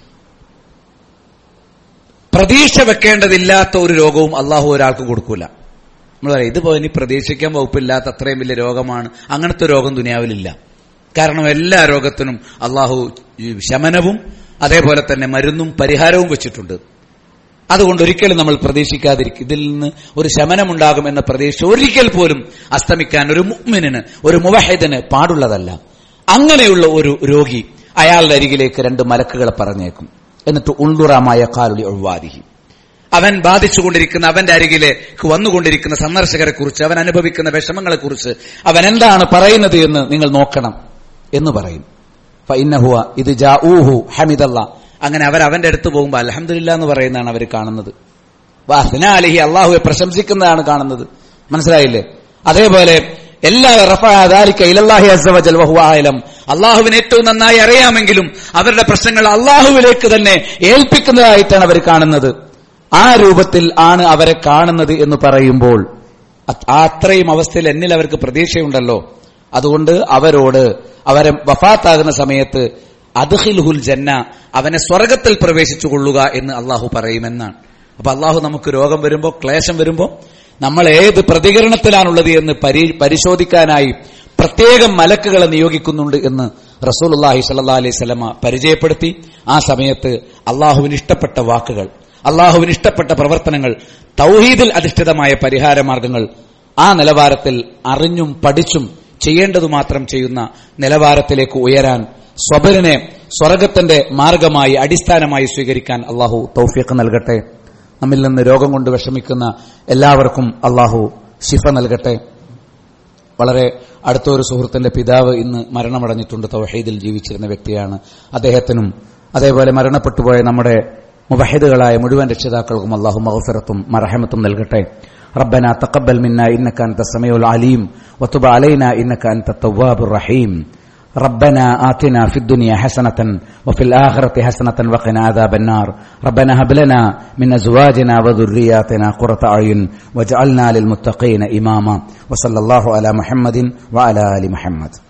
പ്രതീക്ഷ വെക്കേണ്ടതില്ലാത്ത ഒരു രോഗവും അള്ളാഹു ഒരാൾക്ക് കൊടുക്കൂല നമ്മൾ പറയാം ഇതിപ്പോ ഇനി പ്രതീക്ഷിക്കാൻ വകുപ്പില്ലാത്ത അത്രയും വലിയ രോഗമാണ് അങ്ങനത്തെ രോഗം ദുനിയാവിലില്ല കാരണം എല്ലാ രോഗത്തിനും അള്ളാഹു ശമനവും അതേപോലെ തന്നെ മരുന്നും പരിഹാരവും വെച്ചിട്ടുണ്ട് അതുകൊണ്ട് ഒരിക്കലും നമ്മൾ പ്രതീക്ഷിക്കാതിരിക്കും ഇതിൽ നിന്ന് ഒരു ശമനമുണ്ടാകും എന്ന പ്രതീക്ഷ ഒരിക്കൽ പോലും അസ്തമിക്കാൻ ഒരു മുഅ്മിനിന് ഒരു മുവഹിദിന് പാടുള്ളതല്ല അങ്ങനെയുള്ള ഒരു രോഗി അയാളുടെ അരികിലേക്ക് രണ്ട് മലക്കുകളെ പറഞ്ഞേക്കും എന്നിട്ട് ഉള്ളുറാമായ കാലുളി ഒഴിവാദിഹി അവൻ ബാധിച്ചുകൊണ്ടിരിക്കുന്ന അവന്റെ അരികിലേക്ക് വന്നുകൊണ്ടിരിക്കുന്ന സന്ദർശകരെ കുറിച്ച് അവൻ അനുഭവിക്കുന്ന വിഷമങ്ങളെ കുറിച്ച് അവൻ എന്താണ് പറയുന്നത് എന്ന് നിങ്ങൾ നോക്കണം എന്ന് പറയും ഫഇന്നഹുവ ഇത് ജാഊഹു ഹമിദല്ല അങ്ങനെ അവർ അവന്റെ അടുത്ത് പോകുമ്പോൾ അലഹമില്ല എന്ന് പറയുന്നതാണ് അവർ കാണുന്നത് വാഹന അലഹി അള്ളാഹുവെ പ്രശംസിക്കുന്നതാണ് കാണുന്നത് മനസ്സിലായില്ലേ അതേപോലെ എല്ലാ റഫാലിക്കലം അള്ളാഹുവിന് ഏറ്റവും നന്നായി അറിയാമെങ്കിലും അവരുടെ പ്രശ്നങ്ങൾ അള്ളാഹുവിലേക്ക് തന്നെ ഏൽപ്പിക്കുന്നതായിട്ടാണ് അവർ കാണുന്നത് ആ രൂപത്തിൽ ആണ് അവരെ കാണുന്നത് എന്ന് പറയുമ്പോൾ അത്രയും അവസ്ഥയിൽ എന്നിൽ അവർക്ക് പ്രതീക്ഷയുണ്ടല്ലോ അതുകൊണ്ട് അവരോട് അവരെ വഫാത്താകുന്ന സമയത്ത് അദ്ഹിൽഹുൽ ജന്ന അവനെ സ്വർഗത്തിൽ പ്രവേശിച്ചു കൊള്ളുക എന്ന് അള്ളാഹു പറയുമെന്നാണ് അപ്പൊ അള്ളാഹു നമുക്ക് രോഗം വരുമ്പോ ക്ലേശം വരുമ്പോ നമ്മൾ ഏത് പ്രതികരണത്തിലാണുള്ളത് എന്ന് പരിശോധിക്കാനായി പ്രത്യേകം മലക്കുകളെ നിയോഗിക്കുന്നുണ്ട് എന്ന് റസൂൽ അള്ളാഹി സല്ലാ അലൈഹി സ്വലമ പരിചയപ്പെടുത്തി ആ സമയത്ത് അള്ളാഹുവിന് ഇഷ്ടപ്പെട്ട വാക്കുകൾ അള്ളാഹുവിന് ഇഷ്ടപ്പെട്ട പ്രവർത്തനങ്ങൾ തൗഹീദിൽ അധിഷ്ഠിതമായ പരിഹാര മാർഗങ്ങൾ ആ നിലവാരത്തിൽ അറിഞ്ഞും പഠിച്ചും ചെയ്യേണ്ടതു മാത്രം ചെയ്യുന്ന നിലവാരത്തിലേക്ക് ഉയരാൻ സ്വബരിനെ സ്വർഗത്തിന്റെ മാർഗമായി അടിസ്ഥാനമായി സ്വീകരിക്കാൻ അള്ളാഹു തൗഫീഖ് നൽകട്ടെ നമ്മിൽ നിന്ന് രോഗം കൊണ്ട് വിഷമിക്കുന്ന എല്ലാവർക്കും അള്ളാഹു ശിഫ നൽകട്ടെ വളരെ അടുത്തൊരു സുഹൃത്തിന്റെ പിതാവ് ഇന്ന് മരണമടഞ്ഞിട്ടുണ്ട് തൗഹീദിൽ ജീവിച്ചിരുന്ന വ്യക്തിയാണ് അദ്ദേഹത്തിനും അതേപോലെ മരണപ്പെട്ടുപോയ നമ്മുടെ മുവഹിദുകളായ മുഴുവൻ രക്ഷിതാക്കൾക്കും അള്ളാഹു മഹഫിറത്തും മറഹമത്തും നൽകട്ടെ ربنا تقبل منا إنك أنت السميع العليم وتب علينا إنك أنت التواب الرحيم ربنا آتنا في الدنيا حسنة وفي الآخرة حسنة وقنا عذاب النار ربنا هب لنا من أزواجنا وذرياتنا قرة أعين واجعلنا للمتقين إماما وصلى الله على محمد وعلى آل محمد